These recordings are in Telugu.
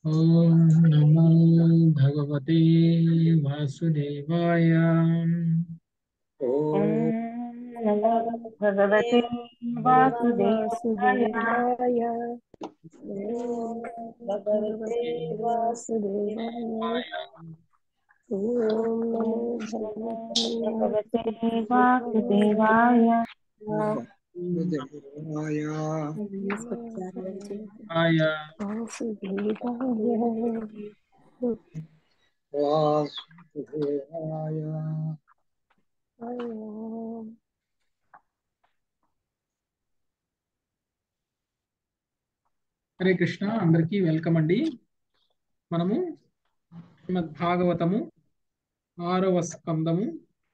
ॐ नमो भगवते वासुदेवाय ॐ नमो भगवते वासुदेवाय वासुदेवाय ॐ भगवते वासुदेवाय ॐ नमो भगवते भगवते वासुदेवाय वासुदेवाय आय वासुदेवाय वासुदेवाय హరే కృష్ణ అందరికీ వెల్కమ్ అండి మనము శ్రీమద్ భాగవతము ఆరవ స్కందము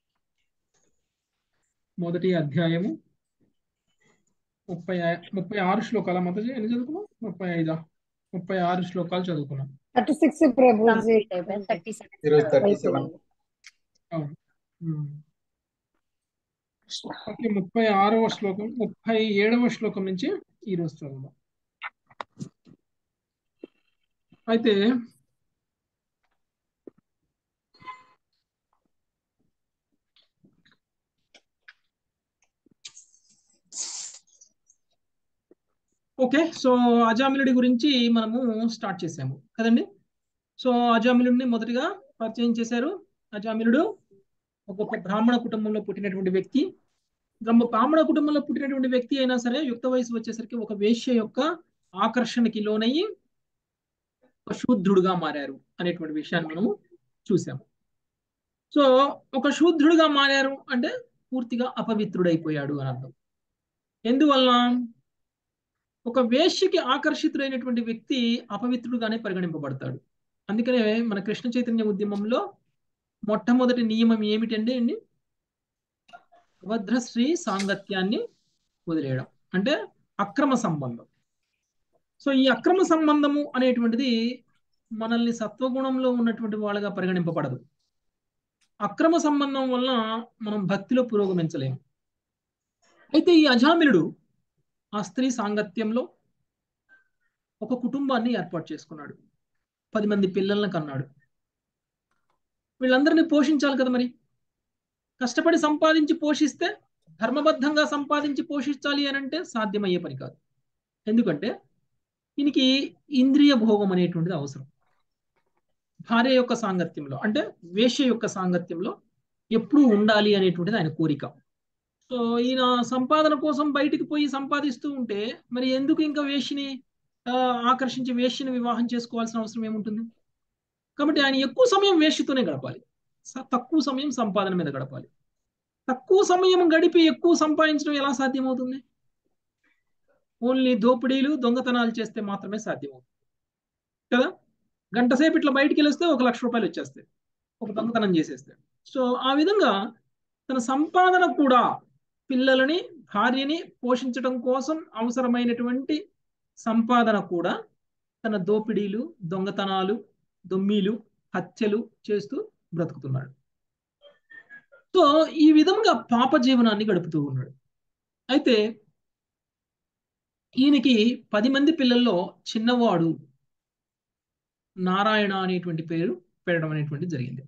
మొదటి అధ్యాయము ముప్పై ఐ- ముప్పై ఆరు శ్లోకాల మొదటి ఎన్ని చదువుకున్నాం ముప్పై ఐదా ముప్పై ఆరు శ్లోకాలు చదువుకున్నాం థర్టీ సిక్స్ ప్రభుజీ కంప్లీట్ అయిపోయింది థర్టీ సెవెన్ ఈరోజు థర్టీ సెవెన్ అయిపోయింది అవును ఉమ్. ఓకే ముప్పై ఆరవ శ్లోకం ముప్పై ఏడవ శ్లోకం నుంచి ఈరోజు చదువుదాం అయితే ఓకే సో అజామిలుడి గురించి మనము స్టార్ట్ చేసాము కదండి సో అజామిలుడిని మొదటిగా పరిచయం చేశారు అజామిలుడు ఒక గొప్ప బ్రాహ్మణ కుటుంబంలో పుట్టినటువంటి వ్యక్తి బ్రహ్మ బ్రాహ్మణ కుటుంబంలో పుట్టినటువంటి వ్యక్తి అయినా సరే యుక్త వయసు వచ్చేసరికి ఒక వేశ్య యొక్క ఆకర్షణకి లోనయ్యి ఒక శూద్రుడుగా మారారు అనేటువంటి విషయాన్ని మనము చూసాము సో ఒక శూద్రుడుగా మారారు అంటే పూర్తిగా అపవిత్రుడైపోయాడు అని అర్థం ఎందువల్ల ఒక వేశ్యకి ఆకర్షితుడైనటువంటి వ్యక్తి అపవిత్రుడుగానే పరిగణింపబడతాడు అందుకనే మన కృష్ణ చైతన్య ఉద్యమంలో మొట్టమొదటి నియమం ఏమిటండి అండి అభద్రశ్రీ సాంగత్యాన్ని వదిలేయడం అంటే అక్రమ సంబంధం సో ఈ అక్రమ సంబంధము అనేటువంటిది మనల్ని సత్వగుణంలో ఉన్నటువంటి వాళ్ళగా పరిగణింపబడదు అక్రమ సంబంధం వలన మనం భక్తిలో పురోగమించలేము అయితే ఈ అజామిలుడు ఆ స్త్రీ సాంగత్యంలో ఒక కుటుంబాన్ని ఏర్పాటు చేసుకున్నాడు పది మంది పిల్లల్ని కన్నాడు వీళ్ళందరినీ పోషించాలి కదా మరి కష్టపడి సంపాదించి పోషిస్తే ధర్మబద్ధంగా సంపాదించి పోషించాలి అని అంటే సాధ్యమయ్యే పని కాదు ఎందుకంటే దీనికి ఇంద్రియ భోగం అనేటువంటిది అవసరం భార్య యొక్క సాంగత్యంలో అంటే వేశ్య యొక్క సాంగత్యంలో ఎప్పుడూ ఉండాలి అనేటువంటిది ఆయన కోరిక సో ఈయన సంపాదన కోసం బయటికి పోయి సంపాదిస్తూ ఉంటే మరి ఎందుకు ఇంకా వేష్యని ఆ, ఆకర్షించి వేష్యని వివాహం చేసుకోవాల్సిన అవసరం ఏముంటుంది కాబట్టి ఆయన ఎక్కువ సమయం వేష్యతోనే గడపాలి స- తక్కువ సమయం సంపాదన మీద గడపాలి తక్కువ సమయం గడిపి ఎక్కువ సంపాదించడం ఎలా సాధ్యమవుతుంది ఓన్లీ దోపిడీలు దొంగతనాలు చేస్తే మాత్రమే సాధ్యమవుతుంది కదా గంట సేపు ఇట్లా బయటికి వెళ్ళొస్తే ఒక లక్ష రూపాయలు వచ్చేస్తాయి ఒక దొంగతనం చేసేస్తే సో ఆ విధంగా తన సంపాదన కూడా పిల్లలని భార్యని పోషించడం కోసం అవసరమైనటువంటి సంపాదన కూడా తన దోపిడీలు దొంగతనాలు దొమ్మీలు హత్యలు చేస్తూ బ్రతుకుతున్నాడు సో ఈ విధంగా పాప జీవనాన్ని గడుపుతూ ఉన్నాడు అయితే ఈయనకి పది మంది పిల్లల్లో చిన్నవాడు నారాయణ అనేటువంటి పేరు పెట్టడం అనేటువంటి జరిగింది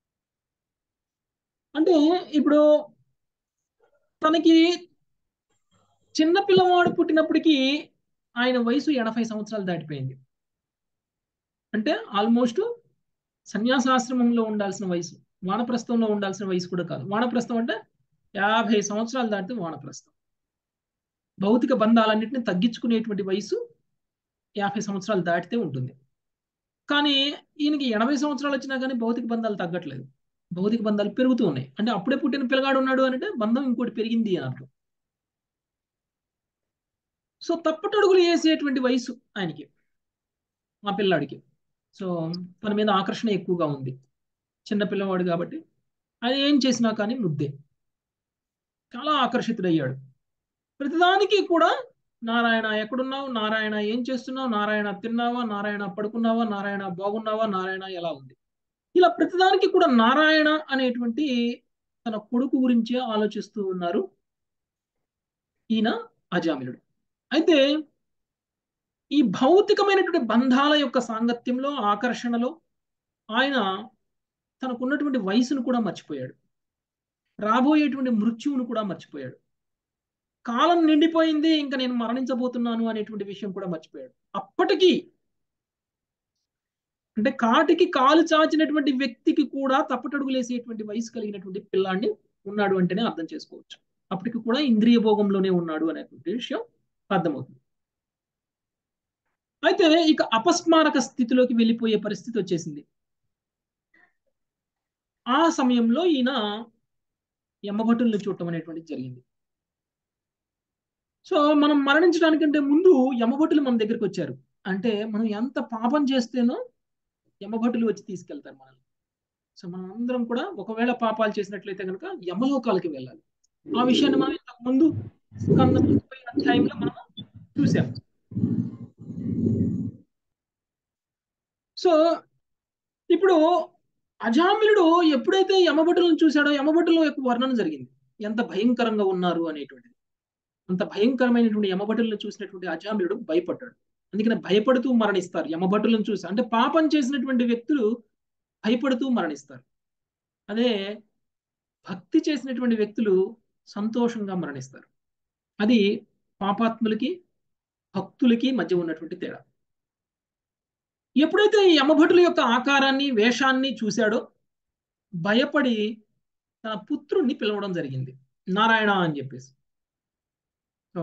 అంటే ఇప్పుడు తనకి చిన్న పిల్లవాడు పుట్టినప్పటికీ ఆయన వయసు ఎనభై సంవత్సరాలు దాటిపోయింది అంటే ఆల్మోస్ట్ సన్యాసాశ్రమంలో ఉండాల్సిన వయసు వానప్రస్థంలో ఉండాల్సిన వయసు కూడా కాదు వానప్రస్థం అంటే యాభై సంవత్సరాలు దాటితే వానప్రస్థం భౌతిక బంధాలన్నింటినీ తగ్గించుకునేటువంటి వయసు యాభై సంవత్సరాలు దాటితే ఉంటుంది కానీ ఈయనకి ఎనభై సంవత్సరాలు వచ్చినా కానీ భౌతిక బంధాలు తగ్గట్లేదు భౌతిక బంధాలు పెరుగుతూ ఉన్నాయి అంటే అప్పుడే పుట్టిన పిల్లగాడు ఉన్నాడు అంటే బంధం ఇంకోటి పెరిగింది అని అర్థం సో తప్పటడుగులు వేసేటువంటి వయసు ఆయనకి మా పిల్లాడికి సో తన మీద ఆకర్షణ ఎక్కువగా ఉంది చిన్న పిల్లవాడు కాబట్టి ఆయన ఏం చేసినా కానీ ముద్దే చాలా ఆకర్షితుడయ్యాడు ప్రతిదానికి కూడా నారాయణ ఎక్కడున్నావు నారాయణ ఏం చేస్తున్నావు నారాయణ తిన్నావా నారాయణ పడుకున్నావా నారాయణ బాగున్నావా నారాయణ ఎలా ఉంది ఇలా ప్రతిదానికి కూడా నారాయణ అనేటువంటి తన కొడుకు గురించే ఆలోచిస్తూ ఉన్నారు ఈయన అజామిలుడు అయితే ఈ భౌతికమైనటువంటి బంధాల యొక్క సాంగత్యంలో ఆకర్షణలో ఆయన తనకున్నటువంటి వయసును కూడా మర్చిపోయాడు రాబోయేటువంటి మృత్యువును కూడా మర్చిపోయాడు కాలం నిండిపోయింది ఇంకా నేను మరణించబోతున్నాను అనేటువంటి విషయం కూడా మర్చిపోయాడు అప్పటికి అంటే కాటికి కాలు చాచినటువంటి వ్యక్తికి కూడా తప్పటడుగులేసేటువంటి వయసు కలిగినటువంటి పిల్లాన్ని ఉన్నాడు అంటేనే అర్థం చేసుకోవచ్చు అప్పటికి కూడా ఇంద్రియ భోగంలోనే ఉన్నాడు అనేటువంటి విషయం అర్థమవుతుంది అయితే ఇక అపస్మారక స్థితిలోకి వెళ్ళిపోయే పరిస్థితి వచ్చేసింది ఆ సమయంలో ఈయన యమభటుల్ని చూడటం అనేటువంటిది జరిగింది సో మనం మరణించడానికంటే ముందు యమభటులు మన దగ్గరికి వచ్చారు అంటే మనం ఎంత పాపం చేస్తేనో యమభటులు వచ్చి తీసుకెళ్తారు మనల్ని సో మనం అందరం కూడా ఒకవేళ పాపాలు చేసినట్లయితే కనుక యమలోకాలకి వెళ్ళాలి ఆ విషయాన్ని మనం ఇంతకు ముందు స్కందం ముప్పై అధ్యాయంలో మనం చూసాం సో ఇప్పుడు అజామిలుడు ఎప్పుడైతే యమభటులను చూశాడో యమభటుల యొక్క వర్ణన జరిగింది ఎంత భయంకరంగా ఉన్నారు అనేటువంటిది అంత భయంకరమైనటువంటి యమభటులను చూసినటువంటి అజామిలుడు భయపడ్డాడు అందుకని భయపడుతూ మరణిస్తారు యమభటులను చూసి అంటే పాపం చేసినటువంటి వ్యక్తులు భయపడుతూ మరణిస్తారు అదే భక్తి చేసినటువంటి వ్యక్తులు సంతోషంగా మరణిస్తారు అది పాపాత్ములకి భక్తులకి మధ్య ఉన్నటువంటి తేడా ఎప్పుడైతే ఈ యమభటుల యొక్క ఆకారాన్ని వేషాన్ని చూశాడో భయపడి తన పుత్రుణ్ణి పిలవడం జరిగింది నారాయణ అని చెప్పేసి సో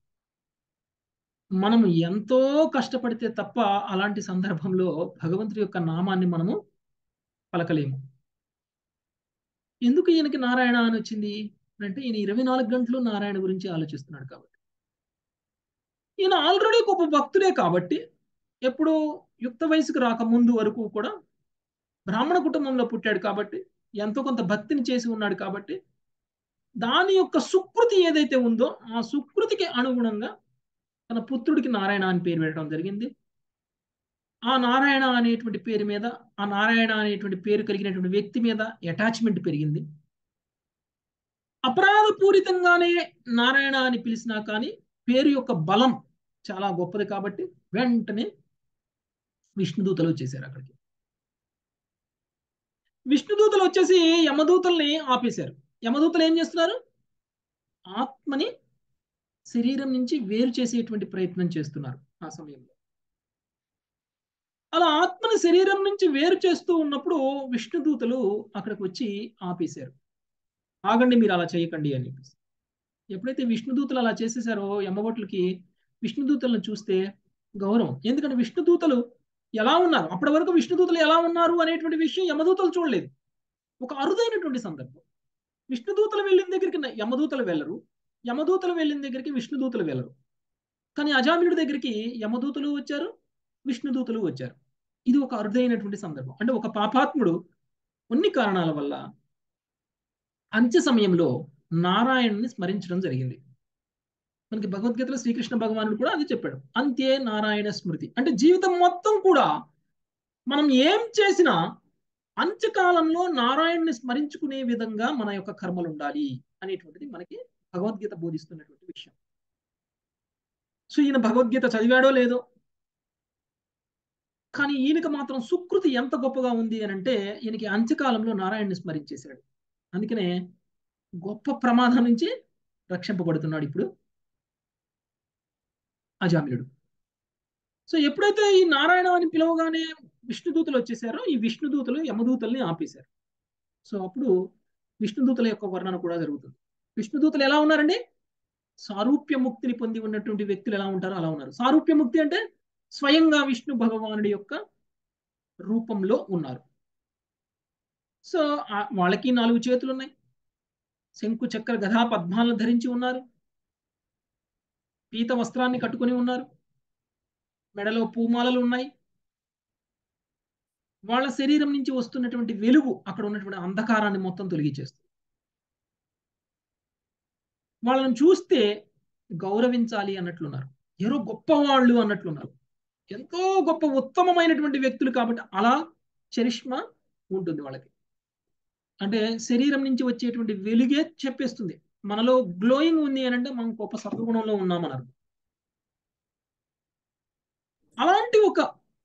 మనం ఎంతో కష్టపడితే తప్ప అలాంటి సందర్భంలో భగవంతుడి యొక్క నామాన్ని మనము పలకలేము ఎందుకు ఈయనకి నారాయణ అని వచ్చింది అంటే ఈయన ఇరవై నాలుగు గంటలు నారాయణ గురించి ఆలోచిస్తున్నాడు కాబట్టి ఈయన ఆల్రెడీ గొప్ప భక్తుడే కాబట్టి ఎప్పుడు యుక్త వయసుకు రాకముందు వరకు కూడా బ్రాహ్మణ కుటుంబంలో పుట్టాడు కాబట్టి ఎంతో కొంత భక్తిని చేసి ఉన్నాడు కాబట్టి దాని యొక్క సుకృతి ఏదైతే ఉందో ఆ సుకృతికి అనుగుణంగా తన పుత్రుడికి నారాయణ అని పేరు పెట్టడం జరిగింది ఆ నారాయణ అనేటువంటి పేరు మీద ఆ నారాయణ అనేటువంటి పేరు కలిగినటువంటి వ్యక్తి మీద అటాచ్మెంట్ పెరిగింది అపరాధపూరితంగానే నారాయణ అని పిలిచినా కానీ పేరు యొక్క బలం చాలా గొప్పది కాబట్టి వెంటనే విష్ణుదూతలు వచ్చేసారు అక్కడికి విష్ణుదూతలు వచ్చేసి యమదూతల్ని ఆపేశారు యమదూతలు ఏం చేస్తున్నారు ఆత్మని శరీరం నుంచి వేరు చేసేటువంటి ప్రయత్నం చేస్తున్నారు ఆ సమయంలో అలా ఆత్మని శరీరం నుంచి వేరు చేస్తూ ఉన్నప్పుడు విష్ణుదూతలు అక్కడికి వచ్చి ఆపేశారు ఆగండి మీరు అలా చేయకండి అని చెప్పేసి ఎప్పుడైతే విష్ణుదూతలు అలా చేసేసారో యమభట్లకి విష్ణుదూతలను చూస్తే గౌరవం ఎందుకంటే విష్ణుదూతలు ఎలా ఉన్నారు అప్పటి వరకు విష్ణుదూతలు ఎలా ఉన్నారు అనేటువంటి విషయం యమదూతలు చూడలేదు ఒక అరుదైనటువంటి సందర్భం విష్ణుదూతలు వెళ్ళిన దగ్గరికి యమదూతలు వెళ్ళరు యమదూతలు వెళ్ళిన దగ్గరికి విష్ణుదూతలు వెళ్ళరు కానీ అజామినుడి దగ్గరికి యమదూతలు వచ్చారు విష్ణుదూతలు వచ్చారు ఇది ఒక అరుదైనటువంటి సందర్భం అంటే ఒక పాపాత్ముడు కొన్ని కారణాల వల్ల అంత్య సమయంలో నారాయణుని స్మరించడం జరిగింది మనకి భగవద్గీతలో శ్రీకృష్ణ భగవానుడు కూడా అది చెప్పాడు అంతే నారాయణ స్మృతి అంటే జీవితం మొత్తం కూడా మనం ఏం చేసినా అంత్యకాలంలో నారాయణ్ని స్మరించుకునే విధంగా మన యొక్క కర్మలు ఉండాలి అనేటువంటిది మనకి భగవద్గీత బోధిస్తున్నటువంటి విషయం సో ఈయన భగవద్గీత చదివాడో లేదో కానీ ఈయనకి మాత్రం సుకృతి ఎంత గొప్పగా ఉంది అని అంటే ఈయనకి అంత్యకాలంలో నారాయణ్ని స్మరించేశాడు అందుకనే గొప్ప ప్రమాదం నుంచి రక్షింపబడుతున్నాడు ఇప్పుడు అజామిలుడు సో ఎప్పుడైతే ఈ నారాయణ అని పిలవగానే విష్ణుదూతలు వచ్చేసారో ఈ విష్ణుదూతలు యమదూతల్ని ఆపేశారు సో అప్పుడు విష్ణుదూతల యొక్క వర్ణన కూడా జరుగుతుంది విష్ణుదూతలు ఎలా ఉన్నారండి సారూప్య ముక్తిని పొంది ఉన్నటువంటి వ్యక్తులు ఎలా ఉంటారో అలా ఉన్నారు సారూప్య ముక్తి అంటే స్వయంగా విష్ణు భగవానుడి యొక్క రూపంలో ఉన్నారు సో వాళ్ళకి నాలుగు చేతులు ఉన్నాయి శంకు చక్ర గధా పద్మాలను ధరించి ఉన్నారు పీత వస్త్రాన్ని కట్టుకొని ఉన్నారు మెడలో పూమాలలు ఉన్నాయి వాళ్ళ శరీరం నుంచి వస్తున్నటువంటి వెలుగు అక్కడ ఉన్నటువంటి అంధకారాన్ని మొత్తం తొలగించేస్తుంది వాళ్ళని చూస్తే గౌరవించాలి అన్నట్లున్నారు ఎవరో గొప్పవాళ్ళు అన్నట్లున్నారు ఎంతో గొప్ప ఉత్తమమైనటువంటి వ్యక్తులు కాబట్టి అలా చరిష్మా ఉంటుంది వాళ్ళకి అంటే శరీరం నుంచి వచ్చేటువంటి వెలుగే చెప్పేస్తుంది మనలో గ్లోయింగ్ ఉంది అని అంటే మనం గొప్ప సత్వగుణంలో ఉన్నామన్నారు అలాంటి ఒక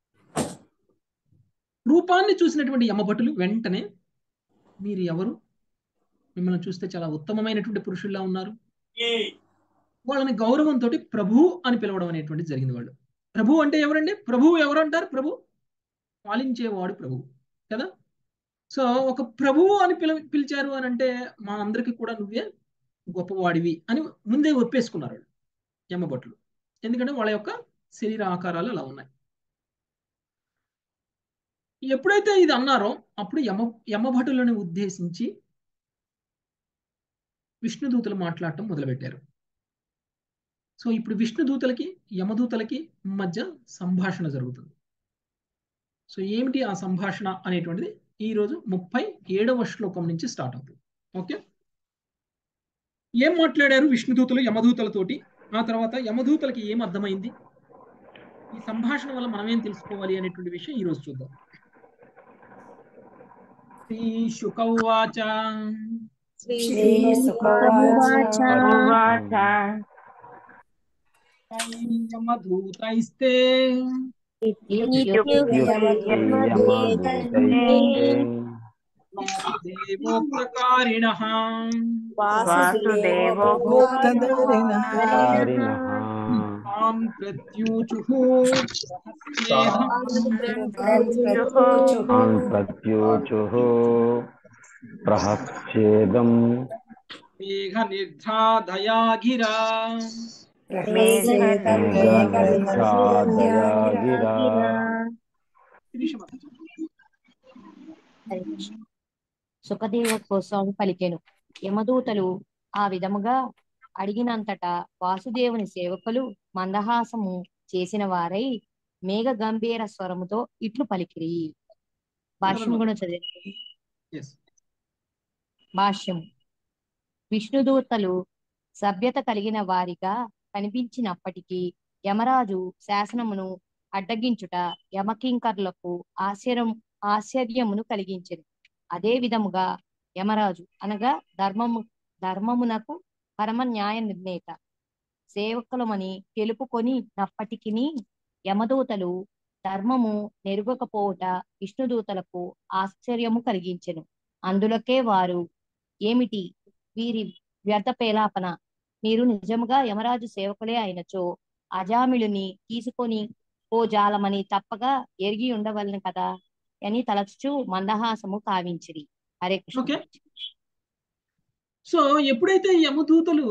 రూపాన్ని చూసినటువంటి యమభటులు వెంటనే మీరు ఎవరు మిమ్మల్ని చూస్తే చాలా ఉత్తమమైనటువంటి పురుషుల్లా ఉన్నారు వాళ్ళని గౌరవంతో ప్రభు అని పిలవడం అనేటువంటిది జరిగింది వాళ్ళు ప్రభు అంటే ఎవరండి ప్రభు ఎవరు అంటారు ప్రభు పాలించేవాడు ప్రభు కదా సో ఒక ప్రభువు అని పిల పిలిచారు అని అంటే మా అందరికి కూడా నువ్వే గొప్పవాడివి అని ముందే ఒప్పేసుకున్నారు వాళ్ళు యమభటులు ఎందుకంటే వాళ్ళ యొక్క శరీర ఆకారాలు అలా ఉన్నాయి ఎప్పుడైతే ఇది అన్నారో అప్పుడు యమ యమభటులను ఉద్దేశించి విష్ణుదూతలు మాట్లాడటం మొదలుపెట్టారు సో ఇప్పుడు విష్ణుదూతలకి యమదూతలకి మధ్య సంభాషణ జరుగుతుంది సో ఏమిటి ఆ సంభాషణ అనేటువంటిది ఈ రోజు ముప్పై ఏడవ శ్లోకం నుంచి స్టార్ట్ అవుతుంది ఓకే ఏం మాట్లాడారు విష్ణుదూతలు యమదూతలతోటి ఆ తర్వాత యమదూతలకి ఏం అర్థమైంది ఈ సంభాషణ వల్ల మనం ఏం తెలుసుకోవాలి అనేటువంటి విషయం ఈ రోజు చూద్దాం శ్రీ శుకవాచ ఉవాచ యమదూతైస్తే దేవోక్తకారిణ వాసుదేవో తాం ప్రత్యూచుః ఆన్ ప్రత్యూచుః ప్రహచ్ఛేదం మేఘ నిర్ధాదయా గిరా మేఘనిర్ఘాదయాగిరా సుఖదేవ గోస్వామి పలికెను యమదూతలు ఆ విధముగా అడిగినంతటా వాసుదేవుని సేవకులు మందహాసము చేసిన వారై మేఘ గంభీర స్వరముతో ఇట్లు పలికిరి భాష్యం కూడా చదివి ఎస్ భాష్యం విష్ణుదూతలు సభ్యత కలిగిన వారిగా కనిపించినప్పటికీ యమరాజు శాసనమును అడ్డగించుట యమకింకర్లకు ఆశ్చర్యం ఆశ్చర్యమును కలిగించెను అదే విధముగా యమరాజు అనగా ధర్మము ధర్మమునకు పరమ న్యాయ నిర్ణేత సేవకులమని తెలుపుకొని నప్పటికిని యమదూతలు ధర్మము నెరుగకపోవుట విష్ణుదూతలకు ఆశ్చర్యము కలిగించెను అందులకే వారు ఏమిటి వీరి వ్యర్థ పేలాపన మీరు నిజముగా యమరాజు సేవకులే అయినచో అజామిళుని తీసుకొని ఓ జాలమని తప్పగా ఎరిగి ఉండవలను కదా అని తలచుచు మందహాసము కావించిరి హరే కృష్ణ ఓకే సో ఎప్పుడైతే యమదూతలు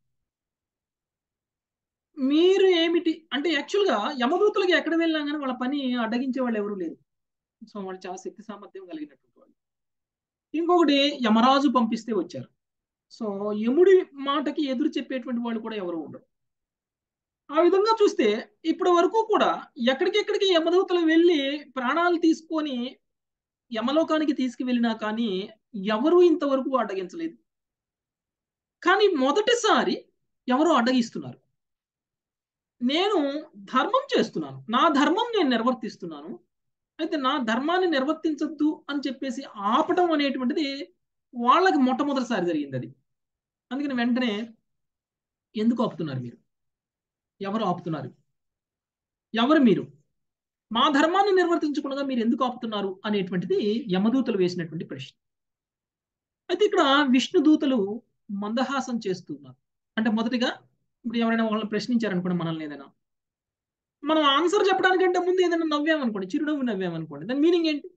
మీరు ఏమిటి అంటే యాక్చువల్గా యమదూతలకి ఎక్కడ వెళ్ళినా కానీ వాళ్ళ పని అడ్డగించే వాళ్ళు ఎవరు లేరు సో వాళ్ళు చాలా శక్తి సామర్థ్యం కలిగినటువంటి వాళ్ళు ఇంకొకటి యమరాజు పంపిస్తే వచ్చారు సో యముడి మాటకి ఎదురు చెప్పేటువంటి వాళ్ళు కూడా ఎవరు ఉండరు ఆ విధంగా చూస్తే ఇప్పటి వరకు కూడా ఎక్కడికెక్కడికి యమదూతలు వెళ్ళి ప్రాణాలు తీసుకొని యమలోకానికి తీసుకువెళ్ళినా కానీ ఎవరు ఇంతవరకు అడ్డగించలేదు కానీ మొదటిసారి ఎవరో అడ్డగిస్తున్నారు నేను ధర్మం చేస్తున్నాను నా ధర్మం నేను నిర్వర్తిస్తున్నాను అయితే నా ధర్మాన్ని నిర్వర్తించద్దు అని చెప్పేసి ఆపటం అనేటువంటిది వాళ్ళకి మొట్టమొదటిసారి జరిగింది అది అందుకని వెంటనే ఎందుకు ఆపుతున్నారు మీరు ఎవరు ఆపుతున్నారు ఎవరు మీరు మా ధర్మాన్ని నిర్వర్తించకుండా మీరు ఎందుకు ఆపుతున్నారు అనేటువంటిది యమదూతలు వేసినటువంటి ప్రశ్న అయితే ఇక్కడ విష్ణుదూతలు మందహాసం చేస్తున్నారు అంటే మొదటిగా ఇప్పుడు ఎవరైనా వాళ్ళని ప్రశ్నించారనుకోండి మనల్ని ఏదైనా మనం ఆన్సర్ చెప్పడానికంటే ముందు ఏదైనా నవ్వామనుకోండి చిరునవ్వు నవ్వామనుకోండి దాని మీనింగ్ ఏంటి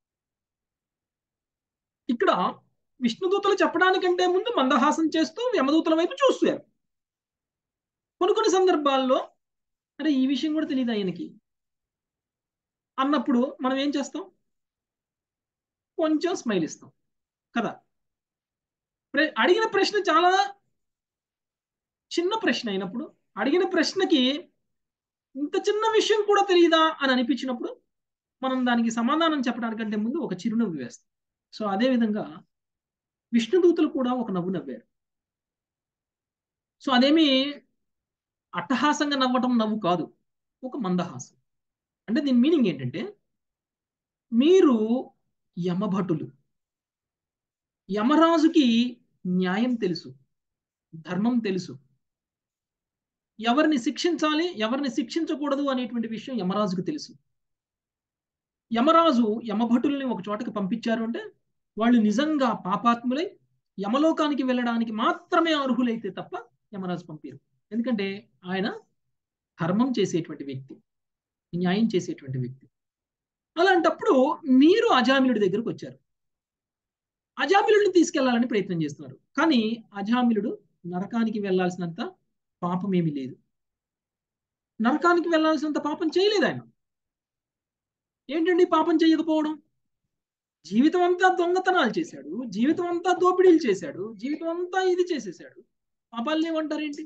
ఇక్కడ విష్ణుదూతలు చెప్పడానికంటే ముందు మందహాసం చేస్తూ యమదూతల వైపు చూస్తారు కొన్ని కొన్ని సందర్భాల్లో అరే ఈ విషయం కూడా తెలియదు ఆయనకి అన్నప్పుడు మనం ఏం చేస్తాం కొంచెం స్మైల్ ఇస్తాం కదా ప్ర- అడిగిన ప్రశ్న చాలా చిన్న ప్రశ్న అయినప్పుడు అడిగిన ప్రశ్నకి ఇంత చిన్న విషయం కూడా తెలియదా అని అనిపించినప్పుడు మనం దానికి సమాధానం చెప్పడానికంటే ముందు ఒక చిరునవ్వు వేస్తాం సో అదే విధంగా విష్ణుదూతలు కూడా ఒక నవ్వు నవ్వారు సో అదేమి అట్టహాసంగా నవ్వటం నవ్వు కాదు ఒక మందహాసం అంటే దీని మీనింగ్ ఏంటంటే మీరు యమభటులు యమరాజుకి న్యాయం తెలుసు ధర్మం తెలుసు ఎవరిని శిక్షించాలి ఎవరిని శిక్షించకూడదు అనేటువంటి విషయం యమరాజుకు తెలుసు యమరాజు యమభటుల్ని ఒక చోటకి పంపించారు అంటే వాళ్ళు నిజంగా పాపాత్ములై యమలోకానికి వెళ్ళడానికి మాత్రమే అర్హులైతే తప్ప యమరాజు పంపారు ఎందుకంటే ఆయన ధర్మం చేసేటువంటి వ్యక్తి న్యాయం చేసేటువంటి వ్యక్తి అలాంటప్పుడు మీరు అజామిలుడి దగ్గరకు వచ్చారు అజామిలుడిని తీసుకెళ్లాలని ప్రయత్నం చేస్తున్నారు కానీ అజామిలుడు నరకానికి వెళ్లాల్సినంత పాపం ఏమీ లేదు నరకానికి వెళ్లాల్సినంత పాపం చేయలేదు ఆయన ఏంటండి పాపం చేయకపోవడం జీవితం అంతా దొంగతనాలు చేశాడు జీవితం అంతా దోపిడీలు చేశాడు జీవితం అంతా ఇది చేసేసాడు పాపాలు ఏమంటారేంటి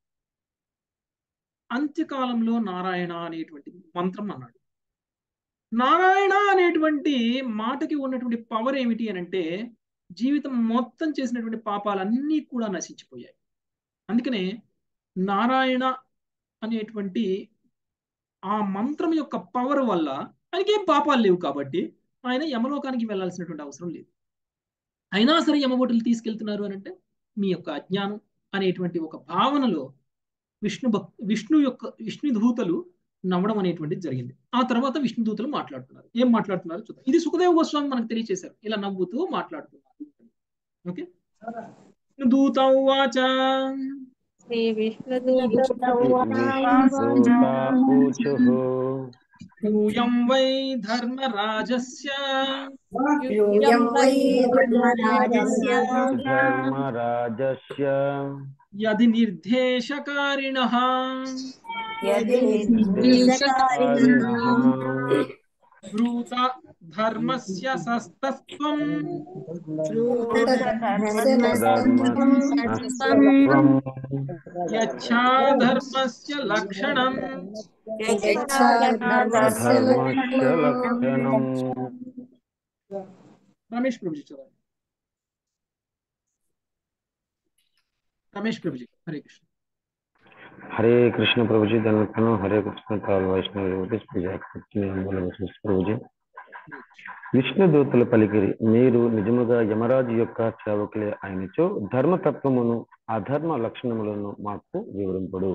అంత్యకాలంలో నారాయణ అనేటువంటి మంత్రం అన్నాడు నారాయణ అనేటువంటి మాటకి ఉన్నటువంటి పవర్ ఏమిటి అని అంటే జీవితం మొత్తం చేసినటువంటి పాపాలన్నీ కూడా నశించిపోయాయి అందుకనే నారాయణ అనేటువంటి ఆ మంత్రం యొక్క పవర్ వల్ల ఆయనకి ఏం పాపాలు లేవు కాబట్టి ఆయన యమలోకానికి వెళ్ళాల్సినటువంటి అవసరం లేదు అయినా సరే యమబొట్టులు తీసుకెళ్తున్నారు అని అంటే మీ యొక్క అజ్ఞానం అనేటువంటి ఒక భావనలో విష్ణు భక్ విష్ణు యొక్క విష్ణు దూతలు నవ్వడం అనేటువంటిది జరిగింది ఆ తర్వాత విష్ణు దూతలు మాట్లాడుతున్నారు ఏం మాట్లాడుతున్నారు చూద్దాం ఇది సుఖదేవ గోస్వామి మనకు తెలియచేశారు ఇలా నవ్వుతూ మాట్లాడుతున్నారు ఓకే దూత ఉవాచ శ్రీ ऊचुः యూయం వై ధర్మరాజస్య యూయం వై ధర్మరాజస్య धर्मराजस्य యది నిర్దేశకారిణః యది निर्देशकारिणः బ్రూత ధర్మస్య సస్తస్త్వం धर्मस्तत्त्वं యచ్చా ధర్మస్య లక్షణం धर्मस्य लक्षणम् రమేష్ ప్రభుజీ చదవండి రమేష్ ప్రభుజీ హరే కృష్ణ हरे कृष्ण प्रभु जी धनकनो हरे कृष्ण काल वैष्णव యోగేష్ పూజా ప్రభు జీ విష్ణు దూతలు పలికిరి మీరు నిజముగా యమరాజు యొక్క సేవకులే అయినచో ధర్మతత్వమును అధర్మ లక్షణములను మాకు వివరింపుడు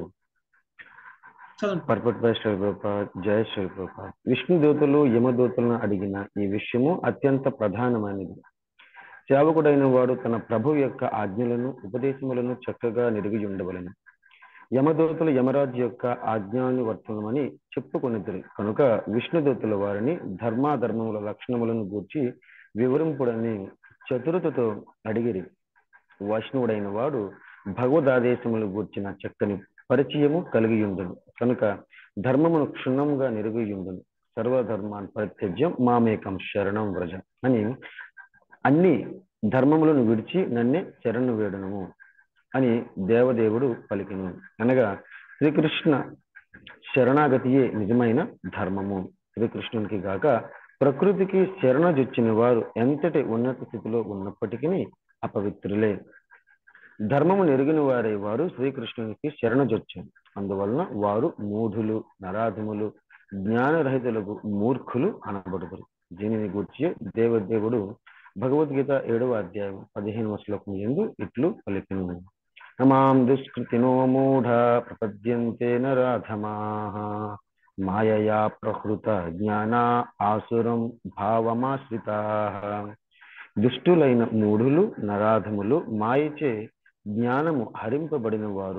చదవండి పర్పట్ బై శ్రీప్రభుపాద్ జయ శ్రీప్రభుపాద్ విష్ణు దూతలు యమదూతలను అడిగిన ఈ విషయము అత్యంత ప్రధానమైనది సేవకుడైన వాడు తన ప్రభు యొక్క ఆజ్ఞలను ఉపదేశములను చక్కగా నిరిగి ఉండవలను యమదూతలు యమరాజు యొక్క ఆజ్ఞానువర్తనమని చెప్పుకొనిద్దరు కనుక విష్ణుదూతల వారిని ధర్మాధర్మముల లక్షణములను గూర్చి వివరింపుడని చతురతతో అడిగిరి వైష్ణవుడైన వాడు భగవదాదేశములు గూర్చిన చక్కని పరిచయము కలిగి ఉండును కనుక ధర్మమును క్షుణ్ణముగా నిరుగియుండును సర్వధర్మాన్ పరిత్యజ్యం మామేకం శరణం వ్రజ అని అన్ని ధర్మములను విడిచి నన్నే శరణు వేడనము అని దేవదేవుడు పలికెను అనగా శ్రీకృష్ణ శరణాగతియే నిజమైన ధర్మము శ్రీకృష్ణునికి గాక ప్రకృతికి శరణజొచ్చిన వారు ఎంతటి ఉన్నత స్థితిలో ఉన్నప్పటికీ అపవిత్రులే ధర్మము నెరిగిన వారే వారు శ్రీకృష్ణునికి శరణజొచ్చారు అందువలన వారు మూఢులు నరాధములు జ్ఞానరహితులకు మూర్ఖులు అనబడుతారు దీనిని గూర్చి దేవదేవుడు భగవద్గీత ఏడవ అధ్యాయం పదిహేనవ శ్లోకం ఎందు ఇట్లు పలికిను నమాం దుష్కృతినో మూఢ ప్రపద్యంతే నరాధమాః మాయయా ప్రహృత జ్ఞాన ఆసురం భావమాశ్రితాః దుష్టులైన మూఢులు నరాధములు మాయచే జ్ఞానము హరింపబడిన వారు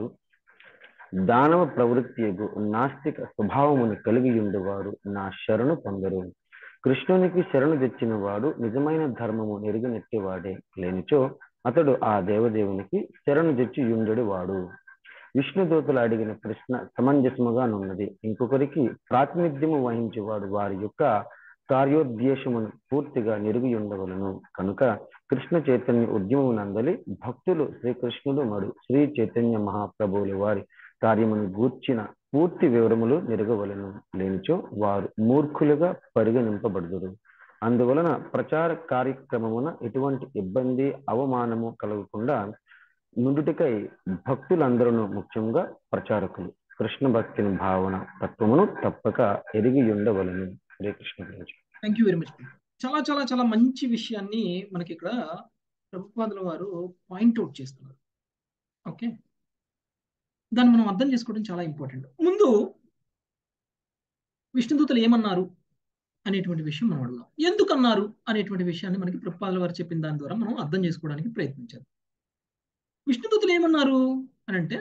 దానవ ప్రవృత్తి నాస్తిక స్వభావమును కలిగి ఉండేవారు నా శరణు పొందరు కృష్ణునికి శరణు తెచ్చిన వాడు నిజమైన ధర్మము నెరుగనెట్టేవాడే లేనిచో అతడు ఆ దేవదేవునికి శరణు తెచ్చి యుండెడు వాడు విష్ణుదూతలు అడిగిన ప్రశ్న సమంజసముగానున్నది ఇంకొకరికి ప్రాతినిధ్యము వహించేవాడు వారి యొక్క కార్యోద్దేశమును పూర్తిగా నిరుగి ఉండవలను కనుక కృష్ణ చైతన్య ఉద్యమం నందలి భక్తులు శ్రీకృష్ణుడు మడు శ్రీ చైతన్య మహాప్రభువుల వారి కార్యమును గూర్చిన పూర్తి వివరములు నిరగవలను లేనిచో వారు మూర్ఖులుగా పరిగణింపబడుదురు అందువలన ప్రచార కార్యక్రమమున ఎటువంటి ఇబ్బంది అవమానము కలగకుండా నుండుటికై భక్తులందరూ ముఖ్యంగా ప్రచారకులు కృష్ణ భక్తిని భావన తత్వమును తప్పక ఎరిగి ఉండవలను హరే కృష్ణ గురించి థ్యాంక్ యూ వెరీ మచ్ చాలా చాలా చాలా మంచి విషయాన్ని మనకి ఇక్కడ ప్రభుపాదుల వారు పాయింట్అవుట్ చేస్తున్నారు ఓకే దాన్ని మనం అర్థం చేసుకోవడం చాలా ఇంపార్టెంట్ ముందు విష్ణుదూతలు ఏమన్నారు అనేటువంటి విషయం మనం అడుగుదాం ఎందుకు అన్నారు అనేటువంటి విషయాన్ని మనకి ప్రభుపాదుల వారు చెప్పిన దాని ద్వారా మనం అర్థం చేసుకోవడానికి ప్రయత్నించాలి విష్ణుదూతలు ఏమన్నారు అని అంటే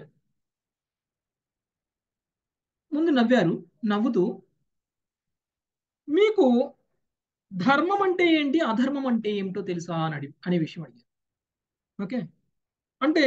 ముందు నవ్వారు నవ్వుతూ మీకు ధర్మం అంటే ఏంటి అధర్మం అంటే ఏమిటో తెలుసా అని అడి అనే విషయం అడిగారు ఓకే అంటే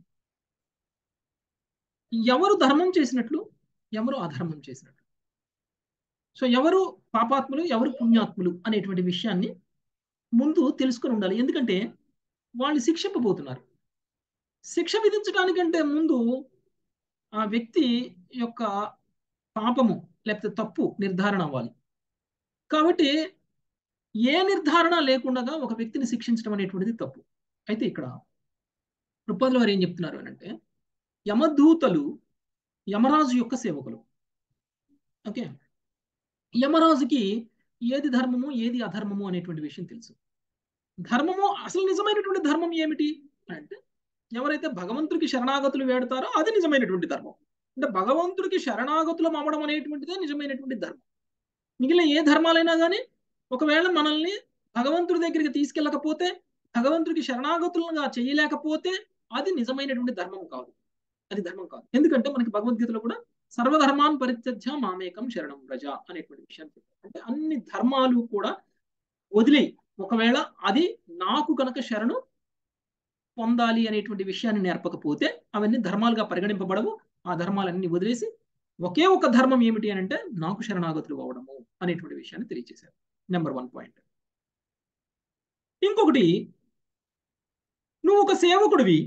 ఎవరు ధర్మం చేసినట్లు ఎవరు అధర్మం చేసినట్లు సో ఎవరు పాపాత్ములు ఎవరు పుణ్యాత్ములు అనేటువంటి విషయాన్ని ముందు తెలుసుకొని ఉండాలి ఎందుకంటే వాళ్ళు శిక్షింపబోతున్నారు శిక్ష విధించడానికంటే ముందు ఆ వ్యక్తి యొక్క పాపము లేకపోతే తప్పు నిర్ధారణ అవ్వాలి కాబట్టి ఏ నిర్ధారణ లేకుండా ఒక వ్యక్తిని శిక్షించడం అనేటువంటిది తప్పు అయితే ఇక్కడ రూపాయల వారు ఏం చెప్తున్నారు అని అంటే యమదూతలు యమరాజు యొక్క సేవకులు ఓకే యమరాజుకి ఏది ధర్మము ఏది అధర్మము అనేటువంటి విషయం తెలుసు ధర్మము అసలు నిజమైనటువంటి ధర్మం ఏమిటి అంటే ఎవరైతే భగవంతుడికి శరణాగతులు వేడతారో అది నిజమైనటువంటి ధర్మం అంటే భగవంతుడికి శరణాగతులు అవ్వడం అనేటువంటిదే నిజమైనటువంటి ధర్మం మిగిలిన ఏ ధర్మాలైనా కానీ ఒకవేళ మనల్ని భగవంతుడి దగ్గరికి తీసుకెళ్ళకపోతే భగవంతుడికి శరణాగతులుగా చేయలేకపోతే అది నిజమైనటువంటి ధర్మం కాదు అది ధర్మం కాదు ఎందుకంటే మనకి భగవద్గీతలో కూడా సర్వధర్మాన్ పరిత్యజ్య మామేకం శరణం ప్రజ అనేటువంటి విషయం అంటే అన్ని ధర్మాలు కూడా వదిలేయి ఒకవేళ అది నాకు కనుక శరణు పొందాలి అనేటువంటి విషయాన్ని నేర్పకపోతే అవన్నీ ధర్మాలుగా పరిగణింపబడవు ఆ ధర్మాలన్నీ వదిలేసి ఒకే ఒక ధర్మం ఏమిటి అని అంటే నాకు శరణాగతులు అవ్వడము అనేటువంటి విషయాన్ని తెలియజేశారు నెంబర్ వన్ పాయింట్ ఇంకొకటి నువ్వు ఒక సేవకుడివి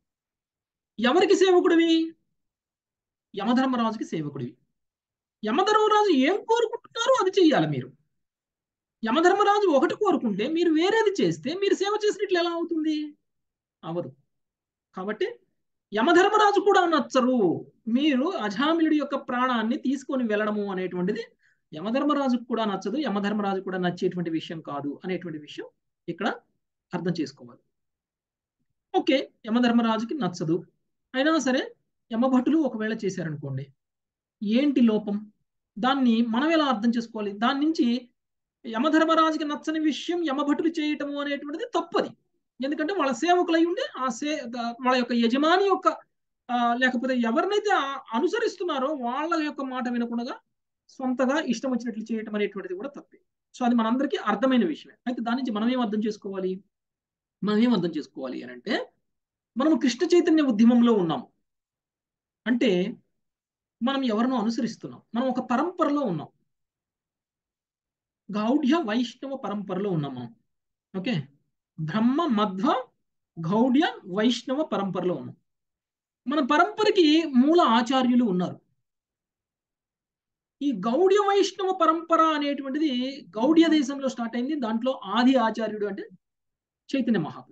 ఎవరికి సేవకుడివి యమధర్మరాజుకి సేవకుడివి యమధర్మరాజు ఏం కోరుకుంటున్నారో అది చెయ్యాలి మీరు యమధర్మరాజు ఒకటి కోరుకుంటే మీరు వేరేది చేస్తే మీరు సేవ చేసినట్లు ఎలా అవుతుంది అవదు కాబట్టి యమధర్మరాజు కూడా నచ్చరు మీరు అజామిలుడి యొక్క ప్రాణాన్ని తీసుకొని వెళ్ళడము అనేటువంటిది యమధర్మరాజుకు కూడా నచ్చదు యమధర్మరాజు కూడా నచ్చేటువంటి విషయం కాదు అనేటువంటి విషయం ఇక్కడ అర్థం చేసుకోవాలి ఓకే యమధర్మరాజుకి నచ్చదు అయినా సరే యమభటులు ఒకవేళ చేశారనుకోండి ఏంటి లోపం దాన్ని మనం ఎలా అర్థం చేసుకోవాలి దాని నుంచి యమధర్మరాజుకి నచ్చని విషయం యమభటులు చేయటము అనేటువంటిది తప్పది ఎందుకంటే వాళ్ళ సేవకులై ఉండి ఆ సే వాళ్ళ యొక్క యజమాని యొక్క లేకపోతే ఎవరినైతే అనుసరిస్తున్నారో వాళ్ళ యొక్క మాట వినకుండా సొంతగా ఇష్టం వచ్చినట్లు చేయటం అనేటువంటిది కూడా తప్పే సో అది మనందరికీ అర్థమైన విషయమే అయితే దాని నుంచి మనం ఏం అర్థం చేసుకోవాలి మనం ఏం అర్థం చేసుకోవాలి అని అంటే మనము కృష్ణ చైతన్య ఉద్యమంలో ఉన్నాము అంటే మనం ఎవరినో అనుసరిస్తున్నాం మనం ఒక పరంపరలో ఉన్నాం గౌఢ్య వైష్ణవ పరంపరలో ఉన్నాం మనం ఓకే బ్రహ్మ మధ్వ గౌడ్య వైష్ణవ పరంపరలో ఉన్నాం మన పరంపరకి మూల ఆచార్యులు ఉన్నారు ఈ గౌడ్య వైష్ణవ పరంపర అనేటువంటిది గౌడ్య దేశంలో స్టార్ట్ అయింది దాంట్లో ఆది ఆచార్యుడు అంటే చైతన్య మహాప్రభు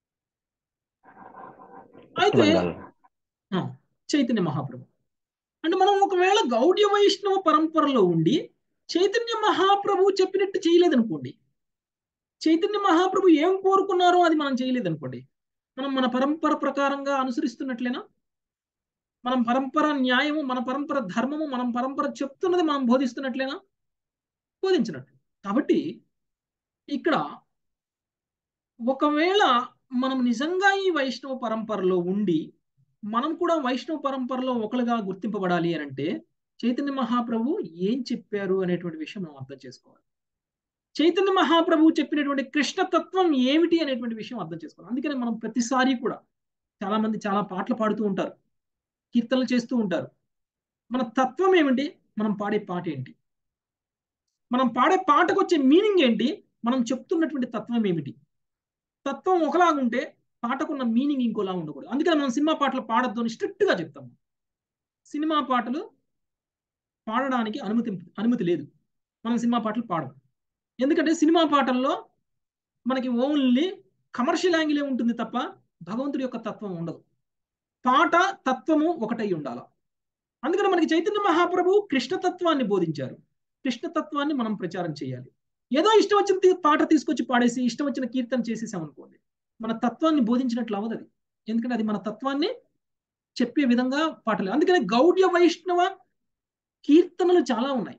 అయితే చైతన్య మహాప్రభు అంటే మనం ఒకవేళ గౌడ్య వైష్ణవ పరంపరలో ఉండి చైతన్య మహాప్రభు చెప్పినట్టు చేయలేదనుకోండి చైతన్య మహాప్రభు ఏం కోరుకున్నారో అది మనం చేయలేదనుకోండి మనం మన పరంపర ప్రకారంగా అనుసరిస్తున్నట్లేనా మనం పరంపర న్యాయము మన పరంపర ధర్మము మనం పరంపర చెప్తున్నది మనం బోధిస్తున్నట్లేనా బోధించినట్టు కాబట్టి ఇక్కడ ఒకవేళ మనం నిజంగా ఈ వైష్ణవ పరంపరలో ఉండి మనం కూడా వైష్ణవ పరంపరలో ఒకలుగా గుర్తింపబడాలి అని అంటే చైతన్య మహాప్రభు ఏం చెప్పారు అనేటువంటి విషయం మనం అర్థం చేసుకోవాలి చైతన్య మహాప్రభువు చెప్పినటువంటి కృష్ణతత్వం ఏమిటి అనేటువంటి విషయం అర్థం చేసుకోవాలి అందుకని మనం ప్రతిసారి కూడా చాలా మంది చాలా పాటలు పాడుతూ ఉంటారు కీర్తనలు చేస్తూ ఉంటారు మన తత్వం ఏమిటి మనం పాడే పాట ఏంటి మనం పాడే పాటకు వచ్చే మీనింగ్ ఏంటి మనం చెప్తున్నటువంటి తత్వం ఏమిటి తత్వం ఒకలాగుంటే పాటకున్న మీనింగ్ ఇంకోలా ఉండకూడదు అందుకని మనం సినిమా పాటలు పాడద్దు అని స్ట్రిక్ట్గా చెప్తాము సినిమా పాటలు పాడడానికి అనుమతి అనుమతి లేదు మనం సినిమా పాటలు పాడము ఎందుకంటే సినిమా పాటల్లో మనకి ఓన్లీ కమర్షియల్ యాంగిలే ఉంటుంది తప్ప భగవంతుడి యొక్క తత్వం ఉండదు పాట తత్వము ఒకటై ఉండాల అందుకని మనకి చైతన్య మహాప్రభు కృష్ణతత్వాన్ని బోధించారు కృష్ణతత్వాన్ని మనం ప్రచారం చేయాలి ఏదో ఇష్టం వచ్చిన పాట తీసుకొచ్చి పాడేసి ఇష్టం వచ్చిన కీర్తన చేసేసామనుకోండి మన తత్వాన్ని బోధించినట్లు అవ్వదు అది ఎందుకంటే అది మన తత్వాన్ని చెప్పే విధంగా పాటలు అందుకని గౌడ్య వైష్ణవ కీర్తనలు చాలా ఉన్నాయి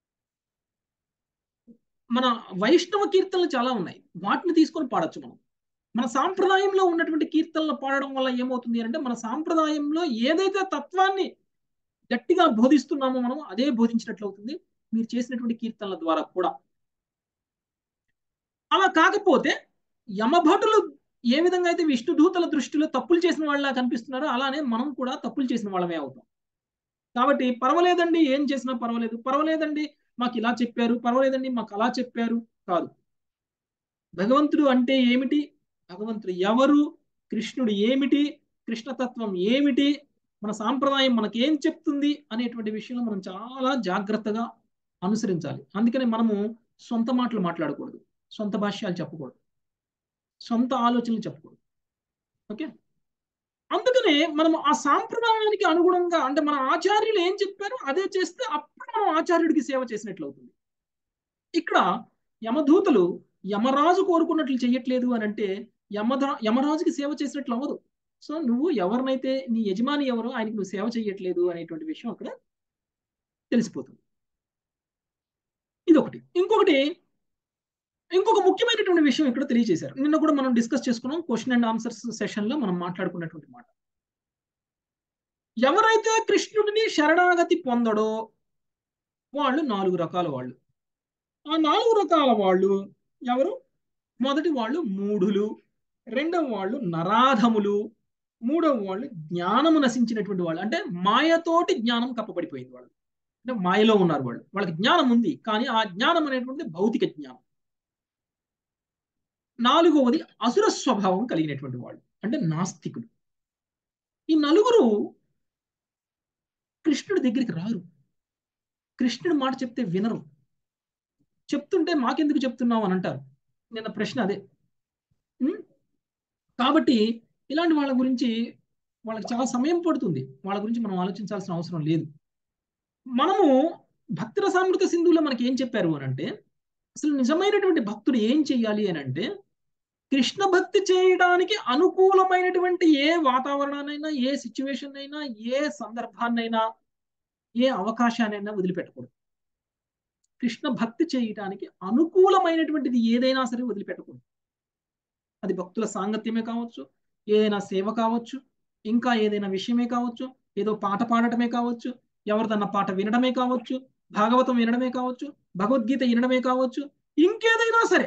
మన వైష్ణవ కీర్తనలు చాలా ఉన్నాయి వాటిని తీసుకొని పాడొచ్చు మనం మన సాంప్రదాయంలో ఉన్నటువంటి కీర్తనలు పాడడం వల్ల ఏమవుతుంది అంటే మన సాంప్రదాయంలో ఏదైతే తత్వాన్ని గట్టిగా బోధిస్తున్నామో మనం అదే బోధించినట్లు అవుతుంది మీరు చేసినటువంటి కీర్తనల ద్వారా కూడా అలా కాకపోతే యమభటులు ఏ విధంగా అయితే విష్ణుదూతల దృష్టిలో తప్పులు చేసిన వాళ్ళ కనిపిస్తున్నారో అలానే మనం కూడా తప్పులు చేసిన వాళ్ళమే అవుతాం కాబట్టి పర్వాలేదండి ఏం చేసినా పర్వాలేదు పర్వాలేదండి మాకు ఇలా చెప్పారు పర్వాలేదండి మాకు అలా చెప్పారు కాదు భగవంతుడు అంటే ఏమిటి భగవంతుడు ఎవరు కృష్ణుడు ఏమిటి కృష్ణతత్వం ఏమిటి మన సాంప్రదాయం మనకేం చెప్తుంది అనేటువంటి విషయంలో మనం చాలా జాగ్రత్తగా అనుసరించాలి అందుకని మనము సొంత మాటలు మాట్లాడకూడదు సొంత భాష్యాలు చెప్పకూడదు సొంత ఆలోచనలు చెప్పకూడదు ఓకే అందుకనే మనం ఆ సాంప్రదాయానికి అనుగుణంగా అంటే మన ఆచార్యులు ఏం చెప్పారో అదే చేస్తే అప్పుడు మనం ఆచార్యుడికి సేవ చేసినట్లు అవుతుంది ఇక్కడ యమదూతలు యమరాజు కోరుకున్నట్లు చెయ్యట్లేదు అని అంటే యమధ యమరాజుకి సేవ చేసినట్లు అవ్వదు సో నువ్వు ఎవరినైతే నీ యజమాని ఎవరో ఆయనకి నువ్వు సేవ చేయట్లేదు అనేటువంటి విషయం అక్కడ తెలిసిపోతుంది ఇదొకటి ఇంకొకటి ఇంకొక ముఖ్యమైనటువంటి విషయం ఇక్కడ తెలియజేశారు నిన్న కూడా మనం డిస్కస్ చేసుకున్నాం క్వశ్చన్ అండ్ ఆన్సర్స్ సెషన్ లో మనం మాట్లాడుకున్నటువంటి మాట ఎవరైతే కృష్ణుడిని శరణాగతి పొందడో వాళ్ళు నాలుగు రకాల వాళ్ళు ఆ నాలుగు రకాల వాళ్ళు ఎవరు మొదటి వాళ్ళు మూఢులు రెండవ వాళ్ళు నరాధములు మూడవ వాళ్ళు జ్ఞానము నశించినటువంటి వాళ్ళు అంటే మాయతోటి జ్ఞానం కప్పబడిపోయింది వాళ్ళు అంటే మాయలో ఉన్నారు వాళ్ళు వాళ్ళకి జ్ఞానం ఉంది కానీ ఆ జ్ఞానం అనేటువంటి భౌతిక జ్ఞానం నాలుగవది అసుర స్వభావం కలిగినటువంటి వాళ్ళు అంటే నాస్తికులు ఈ నలుగురు కృష్ణుడి దగ్గరికి రారు కృష్ణుడి మాట చెప్తే వినరు చెప్తుంటే మాకెందుకు చెప్తున్నావు అని అంటారు నిన్న ప్రశ్న అదే ఉం? కాబట్టి ఇలాంటి వాళ్ళ గురించి వాళ్ళకి చాలా సమయం పడుతుంది వాళ్ళ గురించి మనం ఆలోచించాల్సిన అవసరం లేదు మనము భక్తి రసామృత సింధువులో మనకి ఏం చెప్పారు అని అంటే అసలు నిజమైనటువంటి భక్తుడు ఏం చెయ్యాలి అని అంటే కృష్ణ భక్తి చేయడానికి అనుకూలమైనటువంటి ఏ వాతావరణాన్నైనా ఏ సిచ్యువేషన్ అయినా ఏ సందర్భాన్నైనా ఏ అవకాశాన్నైనా వదిలిపెట్టకూడదు కృష్ణ భక్తి చేయటానికి అనుకూలమైనటువంటిది ఏదైనా సరే వదిలిపెట్టకూడదు అది భక్తుల సాంగత్యమే కావచ్చు ఏదైనా సేవ కావచ్చు ఇంకా ఏదైనా విషయమే కావచ్చు ఏదో పాట పాడటమే కావచ్చు ఎవరిదన్నా పాట వినడమే కావచ్చు భాగవతం వినడమే కావచ్చు భగవద్గీత వినడమే కావచ్చు ఇంకేదైనా సరే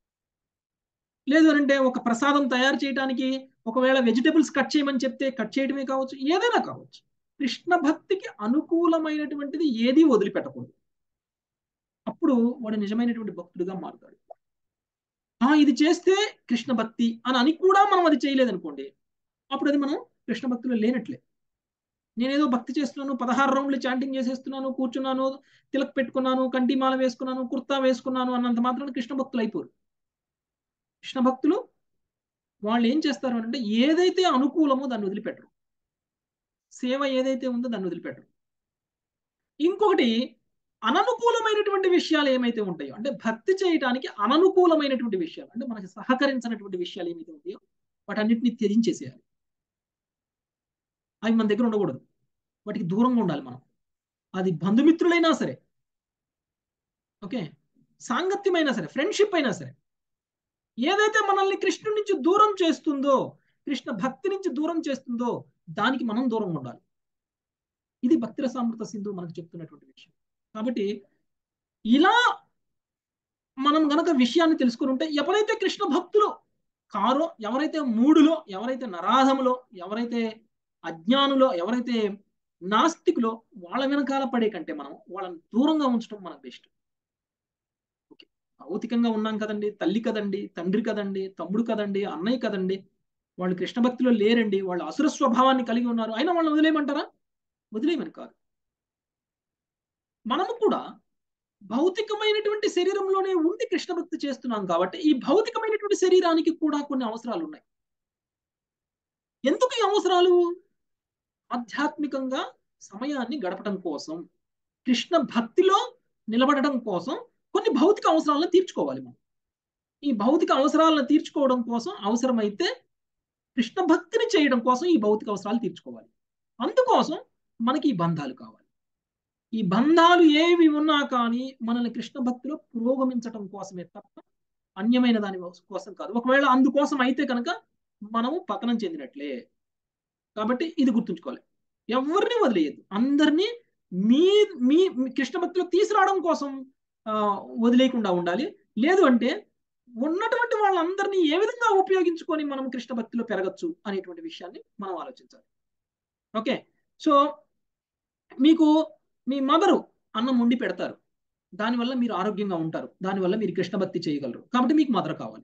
లేదు అంటే ఒక ప్రసాదం తయారు చేయడానికి ఒకవేళ వెజిటబుల్స్ కట్ చేయమని చెప్తే కట్ చేయడమే కావచ్చు ఏదైనా కావచ్చు కృష్ణ భక్తికి అనుకూలమైనటువంటిది ఏది వదిలిపెట్టకూడదు అప్పుడు వాడు నిజమైనటువంటి భక్తుడిగా మారుతాడు ఆ ఇది చేస్తే కృష్ణ భక్తి అని అని కూడా మనం అది చేయలేదనుకోండి అప్పుడు అది మనం కృష్ణ భక్తిలో లేనట్లే నేనేదో భక్తి చేస్తున్నాను పదహారు రౌండ్లు చాంటింగ్ చేసేస్తున్నాను కూర్చున్నాను తిలక్ పెట్టుకున్నాను కంటిమాల వేసుకున్నాను కుర్తా వేసుకున్నాను అన్నంత మాత్రం కృష్ణ భక్తులు అయిపోరు కృష్ణ భక్తులు వాళ్ళు ఏం చేస్తారు అంటే ఏదైతే అనుకూలమో దాన్ని వదిలిపెట్టరు సేవ ఏదైతే ఉందో దాన్ని వదిలిపెట్టరు ఇంకొకటి అననుకూలమైనటువంటి విషయాలు ఏమైతే ఉంటాయో అంటే భక్తి చేయడానికి అననుకూలమైనటువంటి విషయాలు అంటే మనకి సహకరించినటువంటి విషయాలు ఏమైతే ఉంటాయో వాటన్నిటిని త్యజించేసేయాలి అవి మన దగ్గర ఉండకూడదు వాటికి దూరంగా ఉండాలి మనం అది బంధుమిత్రులైనా సరే ఓకే సాంగత్యమైనా సరే ఫ్రెండ్షిప్ అయినా సరే ఏదైతే మనల్ని కృష్ణుడి నుంచి దూరం చేస్తుందో కృష్ణ భక్తి నుంచి దూరం చేస్తుందో దానికి మనం దూరంగా ఉండాలి ఇది భక్తి రసామృత సింధు మనకు చెప్తున్నటువంటి విషయం కాబట్టి ఇలా మనం గనక విషయాన్ని తెలుసుకుని ఉంటే ఎవరైతే కృష్ణ భక్తులు కారో ఎవరైతే మూడులో ఎవరైతే నరాధములో ఎవరైతే అజ్ఞానులో ఎవరైతే నాస్తికులో వాళ్ళ వెనకాల పడే కంటే మనం వాళ్ళని దూరంగా ఉంచడం మనకు బెస్ట్ ఓకే భౌతికంగా ఉన్నాం కదండి తల్లి కదండి తండ్రి కదండి తమ్ముడు కదండి అన్నయ్య కదండి వాళ్ళు కృష్ణ భక్తిలో లేరండి వాళ్ళు అసుర స్వభావాన్ని కలిగి ఉన్నారు అయినా వాళ్ళని వదిలేయమంటారా వదిలేయమని కాదు మనము కూడా భౌతికమైనటువంటి శరీరంలోనే ఉండి కృష్ణ భక్తి చేస్తున్నాం కాబట్టి ఈ భౌతికమైనటువంటి శరీరానికి కూడా కొన్ని అవసరాలు ఉన్నాయి ఎందుకు ఈ అవసరాలు ఆధ్యాత్మికంగా సమయాన్ని గడపడం కోసం కృష్ణ భక్తిలో నిలబడడం కోసం కొన్ని భౌతిక అవసరాలను తీర్చుకోవాలి మనం ఈ భౌతిక అవసరాలను తీర్చుకోవడం కోసం అవసరమైతే కృష్ణ భక్తిని చేయడం కోసం ఈ భౌతిక అవసరాలు తీర్చుకోవాలి అందుకోసం మనకి ఈ బంధాలు కావాలి ఈ బంధాలు ఏవి ఉన్నా కానీ మనల్ని కృష్ణ భక్తిలో పురోగమించటం కోసమే తప్ప అన్యమైన దాని కోసం కాదు ఒకవేళ అందుకోసం అయితే కనుక మనము పతనం చెందినట్లే కాబట్టి ఇది గుర్తుంచుకోవాలి ఎవరిని వదిలేయద్దు అందరినీ మీ మీ మీ కృష్ణ భక్తిలో తీసుకురావడం కోసం ఆ, వదిలేయకుండా ఉండాలి లేదు అంటే ఉన్నటువంటి వాళ్ళందరినీ ఏ విధంగా ఉపయోగించుకొని మనం కృష్ణ భక్తిలో పెరగచ్చు అనేటువంటి విషయాన్ని మనం ఆలోచించాలి ఓకే సో మీకు మీ మదరు అన్నం వండి పెడతారు దానివల్ల మీరు ఆరోగ్యంగా ఉంటారు దానివల్ల మీరు కృష్ణ భక్తి చేయగలరు కాబట్టి మీకు మదర్ కావాలి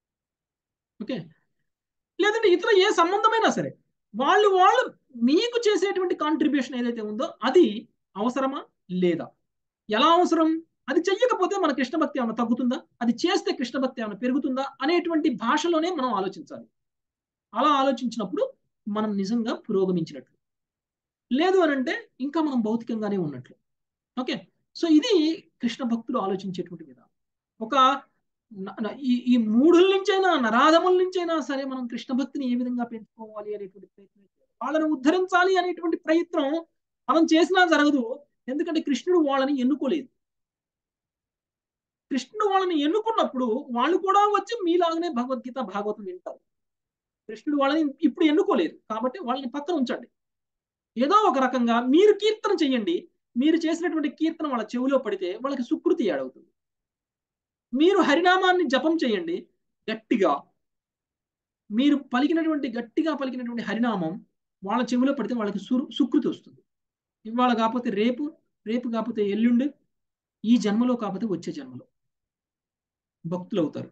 ఓకే లేదంటే ఇతర ఏ సంబంధమైనా సరే వాళ్ళు వాళ్ళు మీకు చేసేటువంటి కాంట్రిబ్యూషన్ ఏదైతే ఉందో అది అవసరమా లేదా ఎలా అవసరం అది చెయ్యకపోతే మన కృష్ణ భక్తి ఏమైనా తగ్గుతుందా అది చేస్తే కృష్ణ భక్తి ఏమైనా పెరుగుతుందా అనేటువంటి భాషలోనే మనం ఆలోచించాలి అలా ఆలోచించినప్పుడు మనం నిజంగా పురోగమించినట్లు లేదు అని అంటే ఇంకా మనం భౌతికంగానే ఉన్నట్లు ఓకే సో ఇది కృష్ణ భక్తులు ఆలోచించేటువంటి విధానం ఒక న- న- ఈ ఈ మూఢుల నుంచైనా నరాధముల నుంచైనా సరే మనం కృష్ణ భక్తిని ఏ విధంగా పెంచుకోవాలి అనేటువంటి ప్రయత్నం చేయాలి. వాళ్ళని ఉద్ధరించాలి అనేటువంటి ప్రయత్నం మనం చేసినా జరగదు ఎందుకంటే కృష్ణుడు వాళ్ళని ఎన్నుకోలేదు కృష్ణుడు వాళ్ళని ఎన్నుకున్నప్పుడు వాళ్ళు కూడా వచ్చి మీలాగానే భగవద్గీత భాగవతం వింటారు కృష్ణుడు వాళ్ళని ఇప్పుడు ఎన్నుకోలేదు కాబట్టి వాళ్ళని పక్కన ఉంచండి ఏదో ఒక రకంగా మీరు కీర్తన చెయ్యండి మీరు చేసినటువంటి కీర్తన వాళ్ళ చెవిలో పడితే వాళ్ళకి సుకృతి ఏడవుతుంది మీరు హరినామాన్ని జపం చేయండి గట్టిగా మీరు పలికినటువంటి గట్టిగా పలికినటువంటి హరినామం వాళ్ళ చెవిలో పడితే వాళ్ళకి సు సుకృతి వస్తుంది ఇవాళ కాకపోతే రేపు రేపు కాకపోతే ఎల్లుండి ఈ జన్మలో కాకపోతే వచ్చే జన్మలో భక్తులు అవుతారు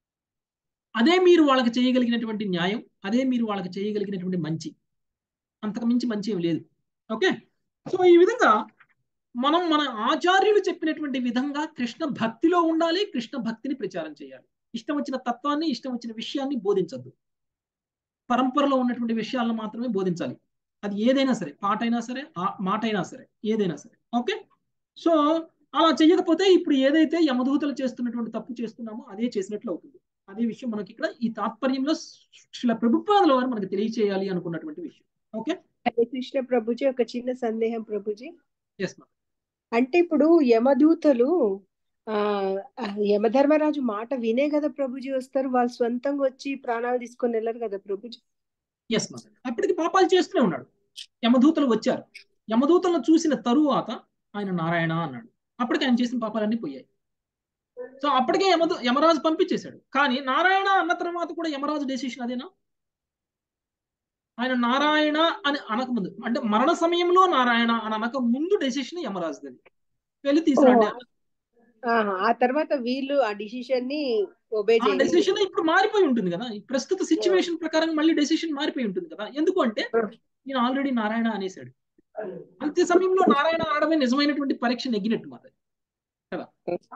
అదే మీరు వాళ్ళకి చేయగలిగినటువంటి న్యాయం అదే మీరు వాళ్ళకి చేయగలిగినటువంటి మంచి అంతకు మించి మంచి ఏం లేదు ఓకే సో ఈ విధంగా మనం మన ఆచార్యులు చెప్పినటువంటి విధంగా కృష్ణ భక్తిలో ఉండాలి కృష్ణ భక్తిని ప్రచారం చేయాలి ఇష్టం వచ్చిన తత్వాన్ని ఇష్టం వచ్చిన విషయాన్ని బోధించద్దు పరంపరలో ఉన్నటువంటి విషయాలను మాత్రమే బోధించాలి అది ఏదైనా సరే పాట అయినా సరే ఆ మాట అయినా సరే ఏదైనా సరే ఓకే సో అలా చేయకపోతే ఇప్పుడు ఏదైతే యమదూతలు చేస్తున్నటువంటి తప్పు చేస్తున్నామో అదే చేసినట్లు అవుతుంది అదే విషయం మనకి ఇక్కడ ఈ తాత్పర్యంలో శిల ప్రభుపాదుల వారు మనకి తెలియచేయాలి అనుకున్నటువంటి విషయం ఓకే హరే కృష్ణ ప్రభుజీ ఒక చిన్న సందేహం ప్రభుజీ ఎస్ మా అంటే ఇప్పుడు యమదూతలు ఆ ఆ, యమధర్మరాజు మాట వినే కదా ప్రభుజీ వస్తారు వాళ్ళు స్వంతంగా వచ్చి ప్రాణాలు తీసుకొని వెళ్ళరు కదా ప్రభుజీ ఎస్ మా అప్పటికి పాపాలు చేస్తూనే ఉన్నాడు యమదూతలు వచ్చారు యమదూతలను చూసిన తరువాత ఆయన నారాయణ అన్నాడు అప్పటికి ఆయన చేసిన పాపాలన్నీ పోయాయి సో అప్పటికే యమదు యమరాజు పంపించేశాడు కానీ నారాయణ అన్న తర్వాత కూడా యమరాజు డెసిషన్ అదేనా ఆయన నారాయణ అని అనకముందు అంటే మరణ సమయంలో నారాయణ అని అనక ముందు డెసిషన్ యమరాజుది వెళ్ళి తీసుకురండి అన్నాడు. ఆహా, ఆ తర్వాత వీళ్ళు ఆ డిసిషన్ ని ఒబే ఆ డెసిషన్ ఇప్పుడు మారిపోయి ఉంటుంది కదా ఈ ప్రస్తుత సిచ్యువేషన్ ప్రకారం మళ్ళీ డెసిషన్ మారిపోయి ఉంటుంది కదా ఎందుకు అంటే నేను ఆల్రెడీ నారాయణ అనేసాడు అంత్య సమయంలో నారాయణ అనడమే నిజమైనటువంటి పరీక్ష నెగ్గినట్టు మాట కదా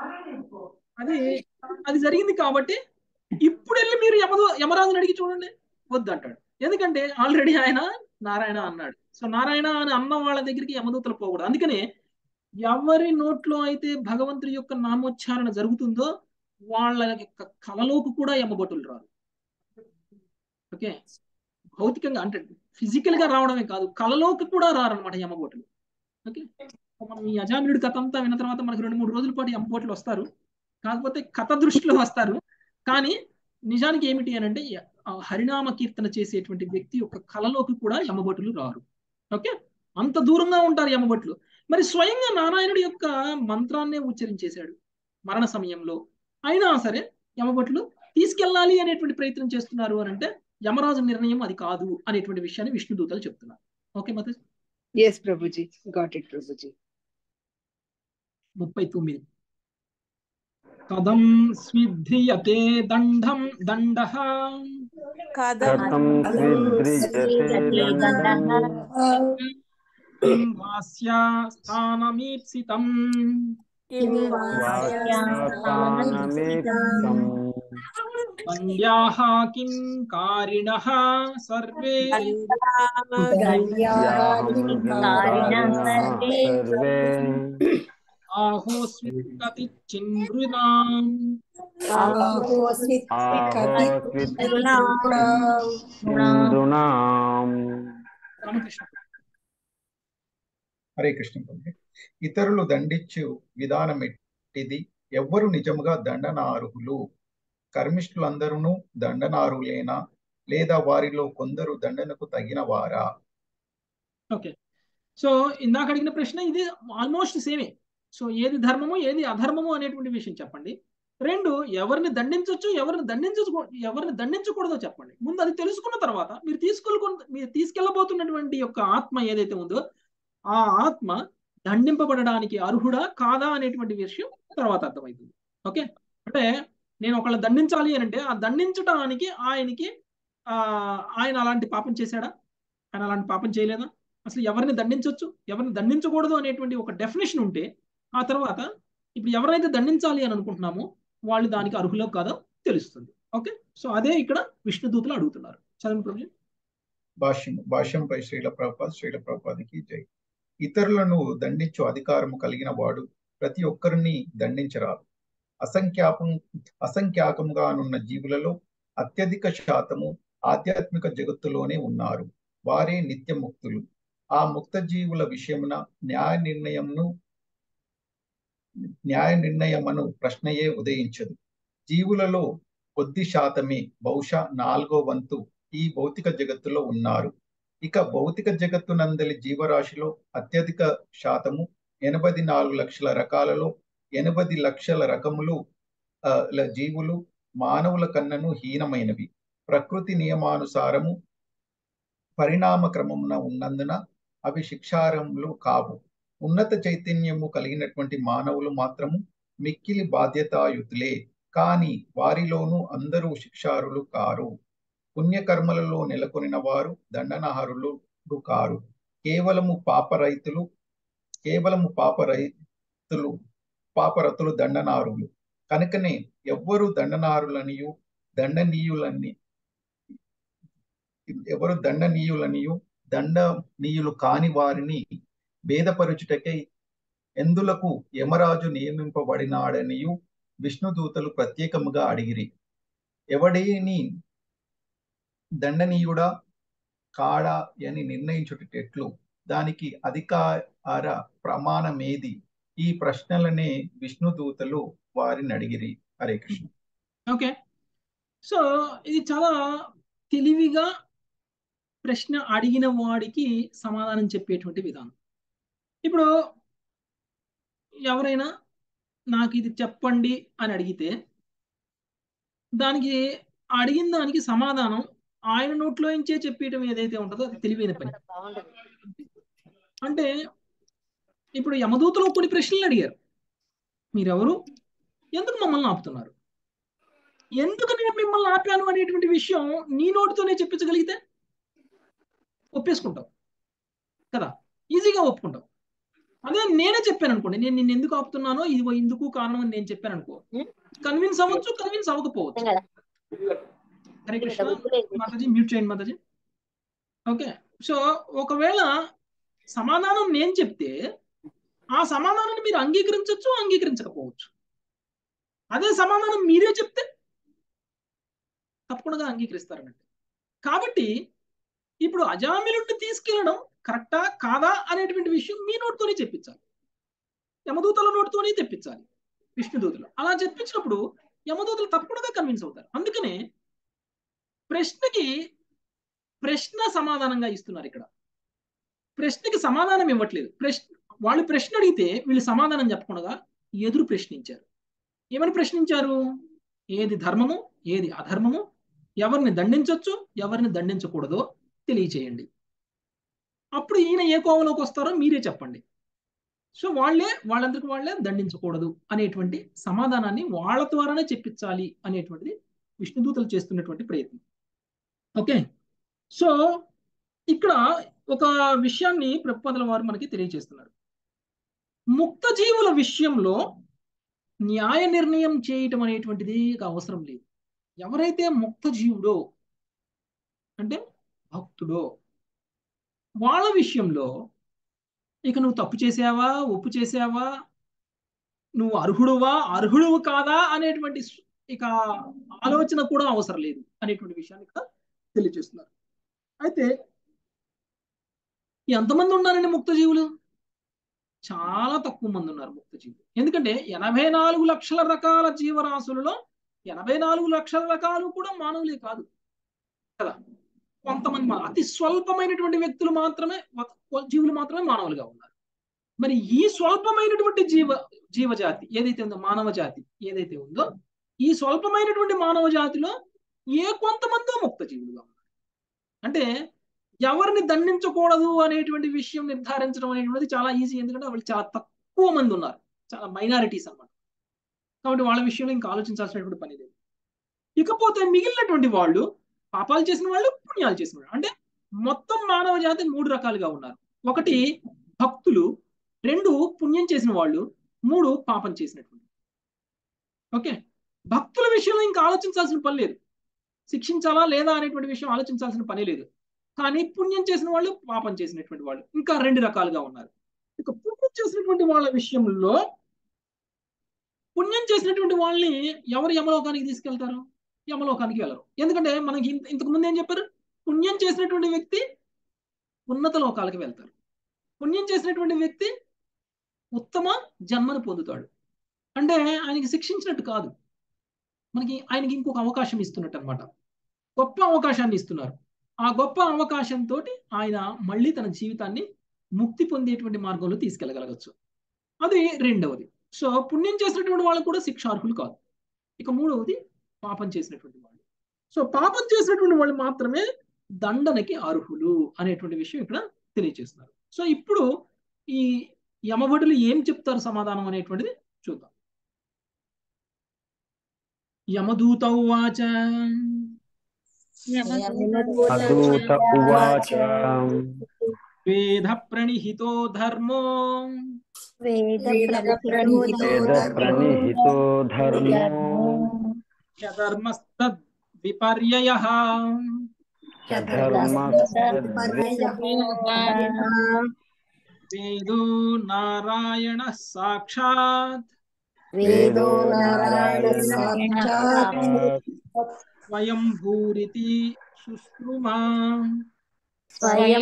అది అది జరిగింది కాబట్టి ఇప్పుడు వెళ్ళి మీరు యమదు యమరాజుని అడిగి చూడండి వద్దు అంటాడు ఎందుకంటే ఆల్రెడీ ఆయన నారాయణ అన్నాడు సో నారాయణ అని అన్న వాళ్ళ దగ్గరికి యమదూతలు పోకూడదు అందుకనే ఎవరి నోట్లో అయితే భగవంతుడి యొక్క నామోచ్చారణ జరుగుతుందో వాళ్ళ యొక్క కలలోకి కూడా యమబొట్టులు రాదు ఓకే భౌతికంగా అంటే ఫిజికల్ గా రావడమే కాదు కలలోకి కూడా రారనమాట యమబోటులు ఓకే మనం ఈ అజామినుడి కథ అంతా విన్న తర్వాత మనకు రెండు మూడు రోజుల పాటు యమబోటులు వస్తారు కాకపోతే కథ దృష్టిలో వస్తారు కానీ నిజానికి ఏమిటి అని అంటే ఆ హరినామ కీర్తన చేసేటువంటి వ్యక్తి యొక్క కలలోకి కూడా యమబొట్టులు రారు ఓకే అంత దూరంగా ఉంటారు యమబొట్లు మరి స్వయంగా నారాయణుడి యొక్క మంత్రాన్నే ఉచ్చరించేశాడు మరణ సమయంలో అయినా సరే యమబొట్లు తీసుకెళ్ళాలి అనేటువంటి ప్రయత్నం చేస్తున్నారు అని అంటే యమరాజు నిర్ణయం అది కాదు అనేటువంటి విషయాన్ని విష్ణుదూతలు చెప్తున్నారు ఓకే మత ఎస్ ప్రభుజీ గాట్ ఇట్ ప్రభుజీ ముప్పై తొమ్మిది కథం స్విధ్రియతే దండం దండ కథం కథం స్విద్రిజతే దండం వాస్య స్థానమీప్సితం కిం వాస్యాస్థానమేకం పండ్యాః కిం కారిణః సర్వే సర్వే ఆహోస్విత్కతి చిన్మృణాం ఆహోస్విత్ ఇంద్రుణాం రామకృష్ణ హరే కృష్ణ ప్రభు ఇతరులు దండించు విధానం ఎట్టిది ఎవ్వరు నిజముగా దండనార్హులు కర్మిష్ఠులందరూ దండనార్హులేనా లేదా వారిలో కొందరు దండనకు తగిన వారా ఓకే సో ఇందాక అడిగిన ప్రశ్న ఇది ఆల్మోస్ట్ సేమే సో ఏది ధర్మము ఏది అధర్మము అనేటువంటి విషయం చెప్పండి రెండు ఎవరిని దండించవచ్చు ఎవరిని దండించకూ ఎవరిని దండించకూడదో చెప్పండి ముందు అది తెలుసుకున్న తర్వాత మీరు తీసుకెళ్ళు మీరు తీసుకెళ్ళబోతున్నటువంటి యొక్క ఆత్మ ఏదైతే ఉందో ఆ ఆత్మ దండింపబడడానికి అర్హుడా కాదా అనేటువంటి విషయం తర్వాత అర్థమవుతుంది ఓకే అంటే నేను ఒకళ్ళని దండించాలి అని అంటే ఆ దండించడానికి ఆయనకి ఆ ఆయన అలాంటి పాపం చేశాడా ఆయన అలాంటి పాపం చేయలేదా అసలు ఎవరిని దండించవచ్చు ఎవరిని దండించకూడదు అనేటువంటి ఒక డెఫినేషన్ ఉంటే ఆ తర్వాత ఇప్పుడు ఎవరైతే దండించాలి అని అనుకుంటున్నామో వాళ్ళు దానికి అర్హులో కాదో తెలుస్తుంది ఓకే సో అదే ఇక్కడ విష్ణుదూతులు అడుగుతున్నారు చదవండి ప్రభు భాష్యం భాష్యంపై శ్రీల ప్రభుపాద్ శ్రీల ప్రభుపాదికి జై ఇతరులను దండించు అధికారము కలిగిన వాడు ప్రతి ఒక్కరిని దండించరాదు అసంఖ్యాకం అసంఖ్యాకంగానున్న జీవులలో అత్యధిక శాతము ఆధ్యాత్మిక జగత్తులోనే ఉన్నారు వారే నిత్య ముక్తులు ఆ ముక్త జీవుల విషయమున న్యాయ నిర్ణయంను న్యాయ నిర్ణయమను ప్రశ్నయే ఉదయించదు జీవులలో కొద్ది శాతమే బహుశా నాలుగో వంతు ఈ భౌతిక జగత్తులో ఉన్నారు ఇక భౌతిక జగత్తునందలి జీవరాశిలో అత్యధిక శాతము ఎనభై నాలుగు లక్షల రకాలలో ఎనభై లక్షల రకములు ఆ, ల జీవులు మానవుల కన్నను హీనమైనవి ప్రకృతి నియమానుసారము పరిణామ క్రమమున ఉన్నందున అవి శిక్షారములు కావు ఉన్నత చైతన్యము కలిగినటువంటి మానవులు మాత్రము మిక్కిలి బాధ్యతాయుతులే కాని వారిలోనూ అందరూ శిక్షారులు కారు పుణ్యకర్మలలో నెలకొనిన వారు దండనహరులు కారు కేవలము పాప రైతులు కేవలము పాప రైతులు పాపరతులు దండనారులు కనుకనే ఎవ్వరు దండనారులనియు దండనీయులని ఎవరు దండనీయులనియు దండనీయులు కాని వారిని భేదపరుచుటకై ఎందులకు యమరాజు నియమింపబడినాడనియు విష్ణుదూతలు ప్రత్యేకముగా అడిగిరి ఎవడేని దండనీయుడా కాడా అని నిర్ణయించుటెట్లు దానికి అధికార ప్రమాణమేది ఈ ప్రశ్నలనే విష్ణుదూతలు వారిని అడిగిరి హరే కృష్ణ ఓకే సో ఇది చాలా తెలివిగా ప్రశ్న అడిగిన వాడికి సమాధానం చెప్పేటువంటి విధానం ఇప్పుడు ఎవరైనా నాకు ఇది చెప్పండి అని అడిగితే దానికి అడిగిన దానికి సమాధానం ఆయన నోట్లో నుంచే చెప్పేయటం ఏదైతే ఉంటుందో అది తెలివైన పని అంటే ఇప్పుడు యమదూతలు కొన్ని ప్రశ్నలు అడిగారు మీరెవరు ఎందుకు మమ్మల్ని ఆపుతున్నారు ఎందుకు నేను మిమ్మల్ని ఆపాను అనేటువంటి విషయం నీ నోటితోనే చెప్పించగలిగితే ఒప్పేసుకుంటావు కదా ఈజీగా ఒప్పుకుంటావు అదే నేనే చెప్పాను అనుకోండి నేను నిన్ను ఎందుకు ఆపుతున్నానో ఇది ఇందుకు కారణం అని నేను చెప్పాను అనుకో కన్విన్స్ అవ్వచ్చు కన్విన్స్ అవ్వకపోవచ్చు హరే కృష్ణ మాతాజీ మ్యూట్ చేయండి మాతాజీ ఓకే సో ఒకవేళ సమాధానం నేను చెప్తే ఆ సమాధానాన్ని మీరు అంగీకరించవచ్చు అంగీకరించకపోవచ్చు అదే సమాధానం మీరే చెప్తే తప్పకుండా అంగీకరిస్తారన్నట్టు కాబట్టి ఇప్పుడు అజామిలుడిని తీసుకెళ్ళడం కరెక్టా కాదా అనేటువంటి విషయం మీ నోటితోనే చెప్పించాలి యమదూతల నోటితోనే తెప్పించాలి విష్ణుదూతలు అలా చెప్పించినప్పుడు యమదూతలు తప్పకుండా కన్విన్స్ అవుతారు అందుకనే ప్రశ్నకి ప్రశ్న సమాధానంగా ఇస్తున్నారు ఇక్కడ ప్రశ్నకి సమాధానం ఇవ్వట్లేదు ప్రశ్న వాళ్ళు ప్రశ్న అడిగితే వీళ్ళు సమాధానం చెప్పకుండా ఎదురు ప్రశ్నించారు ఏమని ప్రశ్నించారు ఏది ధర్మము ఏది అధర్మము ఎవరిని దండించవచ్చు ఎవరిని దండించకూడదో తెలియచేయండి అప్పుడు ఈయన ఏ కోవలోకి వస్తారో మీరే చెప్పండి సో వాళ్ళే వాళ్ళందరికి వాళ్ళే దండించకూడదు అనేటువంటి సమాధానాన్ని వాళ్ళ ద్వారానే చెప్పించాలి అనేటువంటిది విష్ణుదూతలు చేస్తున్నటువంటి ప్రయత్నం ఓకే సో ఇక్కడ ఒక విషయాన్ని ప్రపదల వారు మనకి తెలియజేస్తున్నారు ముక్త జీవుల విషయంలో న్యాయ నిర్ణయం చేయటం అనేటువంటిది ఇక అవసరం లేదు ఎవరైతే ముక్త జీవుడో అంటే భక్తుడో వాళ్ళ విషయంలో ఇక నువ్వు తప్పు చేసావా ఒప్పు చేసావా నువ్వు అర్హుడువా అర్హుడువు కాదా అనేటువంటి ఇక ఆలోచన కూడా అవసరం లేదు అనేటువంటి విషయాన్ని ఇక్కడ తెలియజేస్తున్నారు అయితే ఎంతమంది ఉన్నారండి ముక్త జీవులు చాలా తక్కువ మంది ఉన్నారు ముక్త జీవులు ఎందుకంటే ఎనభై నాలుగు లక్షల రకాల జీవరాశులలో ఎనభై నాలుగు లక్షల రకాలు కూడా మానవులే కాదు కదా కొంతమంది మా- అతి స్వల్పమైనటువంటి వ్యక్తులు మాత్రమే ఒక- జీవులు మాత్రమే మానవులుగా ఉన్నారు మరి ఈ స్వల్పమైనటువంటి జీవ జీవజాతి ఏదైతే ఉందో మానవ జాతి ఏదైతే ఉందో ఈ స్వల్పమైనటువంటి మానవ జాతిలో ఏ కొంతమందో ముక్త జీవులుగా ఉన్నారు అంటే ఎవరిని దండించకూడదు అనేటువంటి విషయం నిర్ధారించడం అనేటువంటిది చాలా ఈజీ ఎందుకంటే వాళ్ళు చాలా తక్కువ మంది ఉన్నారు చాలా మైనారిటీస్ అన్నమాట కాబట్టి వాళ్ళ విషయంలో ఇంకా ఆలోచించాల్సినటువంటి పని లేదు ఇకపోతే మిగిలినటువంటి వాళ్ళు పాపాలు చేసిన వాళ్ళు పుణ్యాలు చేసిన వాళ్ళు అంటే మొత్తం మానవ జాతి మూడు రకాలుగా ఉన్నారు ఒకటి భక్తులు రెండు పుణ్యం చేసిన వాళ్ళు మూడు పాపం చేసినటువంటి ఓకే భక్తుల విషయంలో ఇంకా ఆలోచించాల్సిన పని లేదు శిక్షించాలా లేదా అనేటువంటి విషయం ఆలోచించాల్సిన పని లేదు కానీ పుణ్యం చేసిన వాళ్ళు పాపం చేసినటువంటి వాళ్ళు ఇంకా రెండు రకాలుగా ఉన్నారు ఇక పుణ్యం చేసినటువంటి వాళ్ళ విషయంలో పుణ్యం చేసినటువంటి వాళ్ళని ఎవరు యమలోకానికి తీసుకెళ్తారు యమలోకానికి వెళ్ళరు ఎందుకంటే మనకి ఇంత- ఇంతకు ముందు ఏం చెప్పారు పుణ్యం చేసినటువంటి వ్యక్తి ఉన్నత లోకాలకు వెళ్తారు పుణ్యం చేసినటువంటి వ్యక్తి ఉత్తమ జన్మను పొందుతాడు అంటే ఆయనకి శిక్షించినట్టు కాదు మనకి ఆయనకి ఇంకొక అవకాశం ఇస్తున్నట్టు అనమాట గొప్ప అవకాశాన్ని ఇస్తున్నారు ఆ గొప్ప అవకాశంతో ఆయన మళ్ళీ తన జీవితాన్ని ముక్తి పొందేటువంటి మార్గంలో తీసుకెళ్ళగలగచ్చు అది రెండవది సో పుణ్యం చేసినటువంటి వాళ్ళు కూడా శిక్షార్హులు కాదు ఇక మూడవది పాపం చేసినటువంటి వాళ్ళు సో పాపం చేసినటువంటి వాళ్ళు మాత్రమే దండనకి అర్హులు అనేటువంటి విషయం ఇక్కడ తెలియజేస్తున్నారు సో ఇప్పుడు ఈ యమభటులు ఏం చెప్తారు సమాధానం అనేటువంటిది చూద్దాం యమదూత ఉవాచ అదూత ఉవాచ వేద ప్రణిహితో ధర్మో వేద వేద ప్రణిహితో ధర్మో చధర్మస్తద్ విపర్యయ ధర్మ వేదో నారాయణ సాక్షాత్ వేదో నారాయణ సాక్షాత్ స్వయం భూరితి సుశ్రుమా స్వయం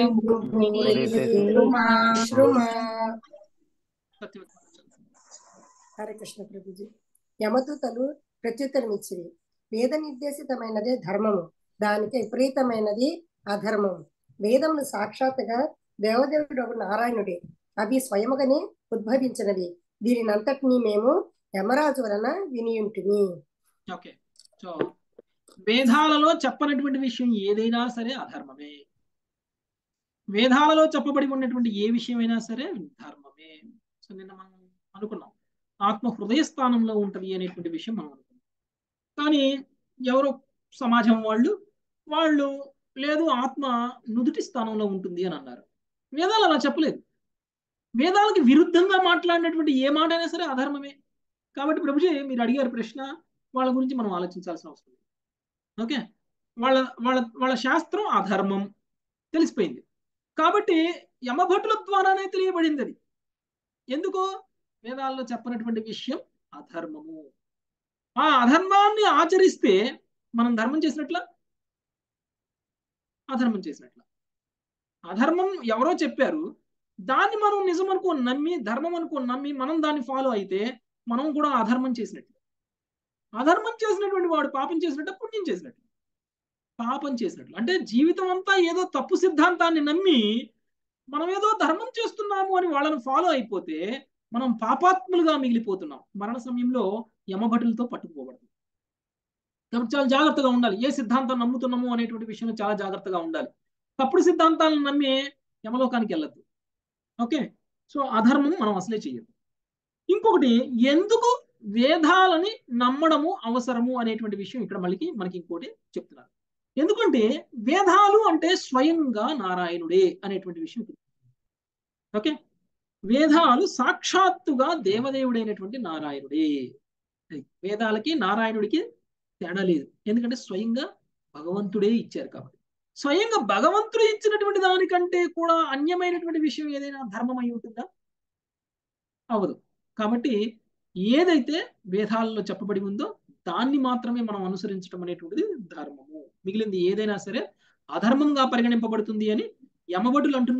హరే కృష్ణ ప్రభుజీ యమదూతలు ప్రత్యుత్తరం ఇచ్చిరి వేద నిర్దేశితమైనదే ధర్మము దానికి విపరీతమైనది అధర్మము వేదమును సాక్షాత్తుగా దేవదేవుడు నారాయణుడే అవి స్వయముగానే ఉద్భవించినవి దీనినంతటినీ మేము యమరాజు వలన వినియుంటిమి ఓకే సో వేదాలలో చెప్పనటువంటి విషయం ఏదైనా సరే అధర్మమే వేదాలలో చెప్పబడి ఉన్నటువంటి ఏ విషయమైనా సరే ధర్మమే సో నిన్న మనం అనుకున్నాం ఆత్మ హృదయ స్థానంలో ఉంటది అనేటువంటి విషయం మనం అనుకున్నాం కానీ ఎవరో సమాజం వాళ్ళు వాళ్ళు లేదు ఆత్మ నుదుటి స్థానంలో ఉంటుంది అని అన్నారు వేదాలు అలా చెప్పలేదు వేదాలకి విరుద్ధంగా మాట్లాడినటువంటి ఏ మాట అయినా సరే అధర్మమే కాబట్టి ప్రభుజీ మీరు అడిగారు ప్రశ్న వాళ్ళ గురించి మనం ఆలోచించాల్సిన అవసరం లేదు ఓకే వాళ్ళ వాళ్ళ వాళ్ళ శాస్త్రం అధర్మం తెలిసిపోయింది కాబట్టి యమభటుల ద్వారానే తెలియబడింది అది ఎందుకు వేదాల్లో చెప్పనటువంటి విషయం అధర్మము ఆ అధర్మాన్ని ఆచరిస్తే మనం ధర్మం చేసినట్ల అధర్మం చేసినట్ల అధర్మం ఎవరో చెప్పారు దాన్ని మనం నిజం అనుకోని నమ్మి ధర్మం అనుకోని నమ్మి మనం దాన్ని ఫాలో అయితే మనం కూడా అధర్మం చేసినట్లు అధర్మం చేసినటువంటి వాడు పాపం చేసినట్టు పుణ్యం చేసినట్లు పాపం చేసినట్లు అంటే జీవితం అంతా ఏదో తప్పు సిద్ధాంతాన్ని నమ్మి మనం ఏదో ధర్మం చేస్తున్నాము అని వాళ్ళని ఫాలో అయిపోతే మనం పాపాత్ములుగా మిగిలిపోతున్నాం మరణ సమయంలో యమభటులతో పట్టుకుపోబడుతుంది కాబట్టి చాలా జాగ్రత్తగా ఉండాలి ఏ సిద్ధాంతం నమ్ముతున్నాము అనేటువంటి విషయంలో చాలా జాగ్రత్తగా ఉండాలి తప్పుడు సిద్ధాంతాలను నమ్మి యమలోకానికి వెళ్ళద్దు ఓకే సో అధర్మం మనం అసలే చెయ్యదు ఇంకొకటి ఎందుకు వేదాలని నమ్మడము అవసరము అనేటువంటి విషయం ఇక్కడ మళ్ళీ మనకి ఇంకోటి చెప్తున్నారు ఎందుకంటే వేదాలు అంటే స్వయంగా నారాయణుడే అనేటువంటి విషయం ఓకే వేదాలు సాక్షాత్తుగా దేవదేవుడైనటువంటి నారాయణుడే వేదాలకి నారాయణుడికి తేడా లేదు ఎందుకంటే స్వయంగా భగవంతుడే ఇచ్చారు కాబట్టి స్వయంగా భగవంతుడు ఇచ్చినటువంటి దానికంటే కూడా అన్యమైనటువంటి విషయం ఏదైనా ధర్మం అయి ఉంటుందా అవదు కాబట్టి ఏదైతే వేదాలలో చెప్పబడి ఉందో దాన్ని మాత్రమే మనం అనుసరించడం అనేటువంటిది ధర్మము మిగిలింది ఏదైనా సరే అధర్మంగా పరిగణింపబడుతుంది అని యమభటులు అంటున్నారు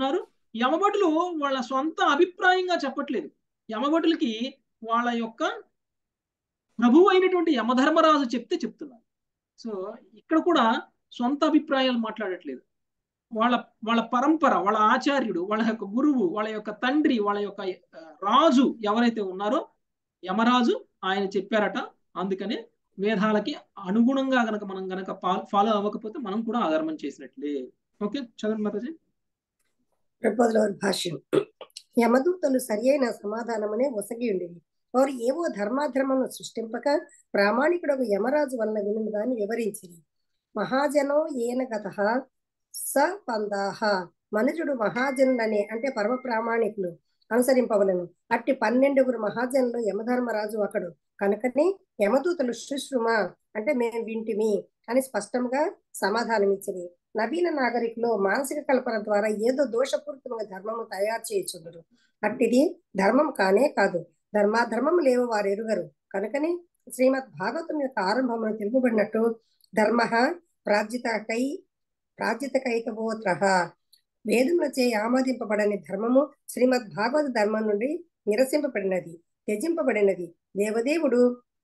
యమభటులు వాళ్ళ సొంత అభిప్రాయంగా చెప్పట్లేదు యమభటులకి వాళ్ళ యొక్క ప్రభువు అయినటువంటి యమధర్మరాజు చెప్తే చెప్తున్నారు సో ఇక్కడ కూడా సొంత అభిప్రాయాలు మాట్లాడట్లేదు వాళ్ళ వాళ్ళ పరంపర వాళ్ళ ఆచార్యుడు వాళ్ళ యొక్క గురువు వాళ్ళ యొక్క తండ్రి వాళ్ళ యొక్క ఆ, రాజు ఎవరైతే ఉన్నారో యమరాజు ఆయన చెప్పారట అందుకనే వేదాలకి అనుగుణంగా గనక మనం గనక ఫాలో అవ్వకపోతే మనం కూడా అధర్మం చేసినట్లే ఓకే చదవండి మాతాజీ ప్రపోజల్ వారి భాష్యం యమదూతలు సరియైన సమాధానమనే ఒసగి ఉండేవి వారు ఏవో ధర్మాధర్మమును సృష్టింపక ప్రామాణికుడు యమరాజు వలన వినుము దాన్ని వివరించింది మహాజనో ఏన గత స పందాహ మనుజుడు మహాజనులనే అంటే పరమ ప్రామాణికులు అనుసరింపవలను అట్టి పన్నెండుగురు మహాజనులు యమధర్మరాజు ఒకడు కనుకనే యమదూతలు శుశ్రుమ అంటే మేము వింటిమి అని స్పష్టంగా సమాధానమిచ్చింది నవీన నాగరికులు మానసిక కల్పన ద్వారా ఏదో దోషపూరితమైన ధర్మము తయారు చేయుచుండరు అట్టిది ధర్మం కానే కాదు ధర్మాధర్మం లేవు వారు ఎరుగరు కనుకనే శ్రీమద్ భాగవతం యొక్క ఆరంభమును తెలుపబడినట్టు ధర్మ ప్రాజ్యతకై ప్రాజ్యతకైతవోత్ర వేదములచే ఆమోదింపబడని ధర్మము శ్రీమద్ భాగవత ధర్మం నుండి నిరసింపబడినది త్యజింపబడినది దేవదేవుడు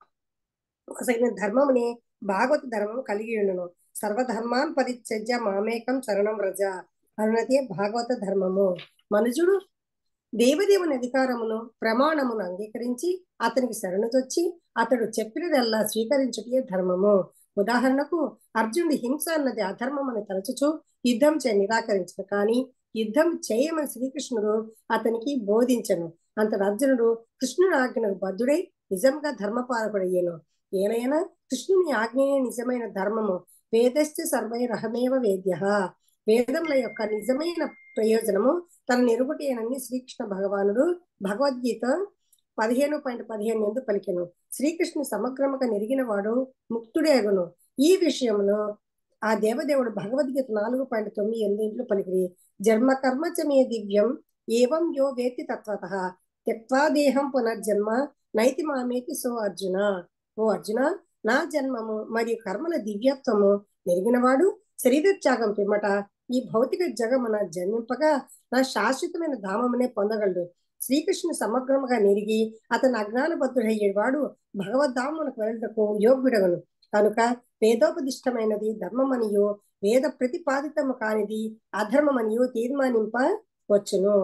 అసలు ధర్మముని భాగవత ధర్మం కలిగి ఉండును సర్వధర్మాన్ పరిత్యజ్య మామేకం శరణం రజ అన్నదే భాగవత ధర్మము మనుజుడు దేవదేవుని అధికారమును ప్రమాణమును అంగీకరించి అతనికి శరణుతొచ్చి అతడు చెప్పినదల్లా స్వీకరించుటే ధర్మము ఉదాహరణకు అర్జునుడి హింస అన్నది అధర్మమని తలచుచు యుద్ధం చే నిరాకరించను కానీ యుద్ధం చేయమని శ్రీకృష్ణుడు అతనికి బోధించను అంతటి అర్జునుడు కృష్ణుని ఆజ్ఞకు బద్ధుడై నిజంగా ధర్మపాలకుడయ్యను ఏలైనా కృష్ణుని ఆజ్ఞయే నిజమైన ధర్మము వేదశ్చ సర్వైరహమేవ వేద్య వేదముల యొక్క నిజమైన ప్రయోజనము తన నిరుగుటేనని శ్రీకృష్ణ భగవానుడు భగవద్గీత పదిహేను పాయింట్ పదిహేను ఎందు పలికెను శ్రీకృష్ణుని సమగ్రముగా నెరిగిన వాడు ముక్తుడేగును ఈ విషయంలో ఆ దేవదేవుడు భగవద్గీత నాలుగు పాయింట్ తొమ్మిది ఎనిమిదిలో పలికిరి జన్మ కర్మ చ మే దివ్యం ఏవం యో వేత్తి తత్వత త్యక్వా దేహం పునర్జన్మ నైతి మామేతి సో అర్జున ఓ అర్జున నా జన్మము మరియు కర్మల దివ్యత్వము నెరిగినవాడు శరీర త్యాగం పిమ్మట ఈ భౌతిక జగమున జన్మింపగా నా శాశ్వతమైన ధామమునే పొందగలడు శ్రీకృష్ణుని సమగ్రముగా నెరిగి అతను అజ్ఞానబద్ధుడయ్యేవాడు భగవద్ధామునకు వెళ్ళటకు యోగ్యుడగను కనుక వేదోపదిష్టమైనది ధర్మమనియో వేద ప్రతిపాదితము కానిది అధర్మమనియో తీర్మానింప వచ్చును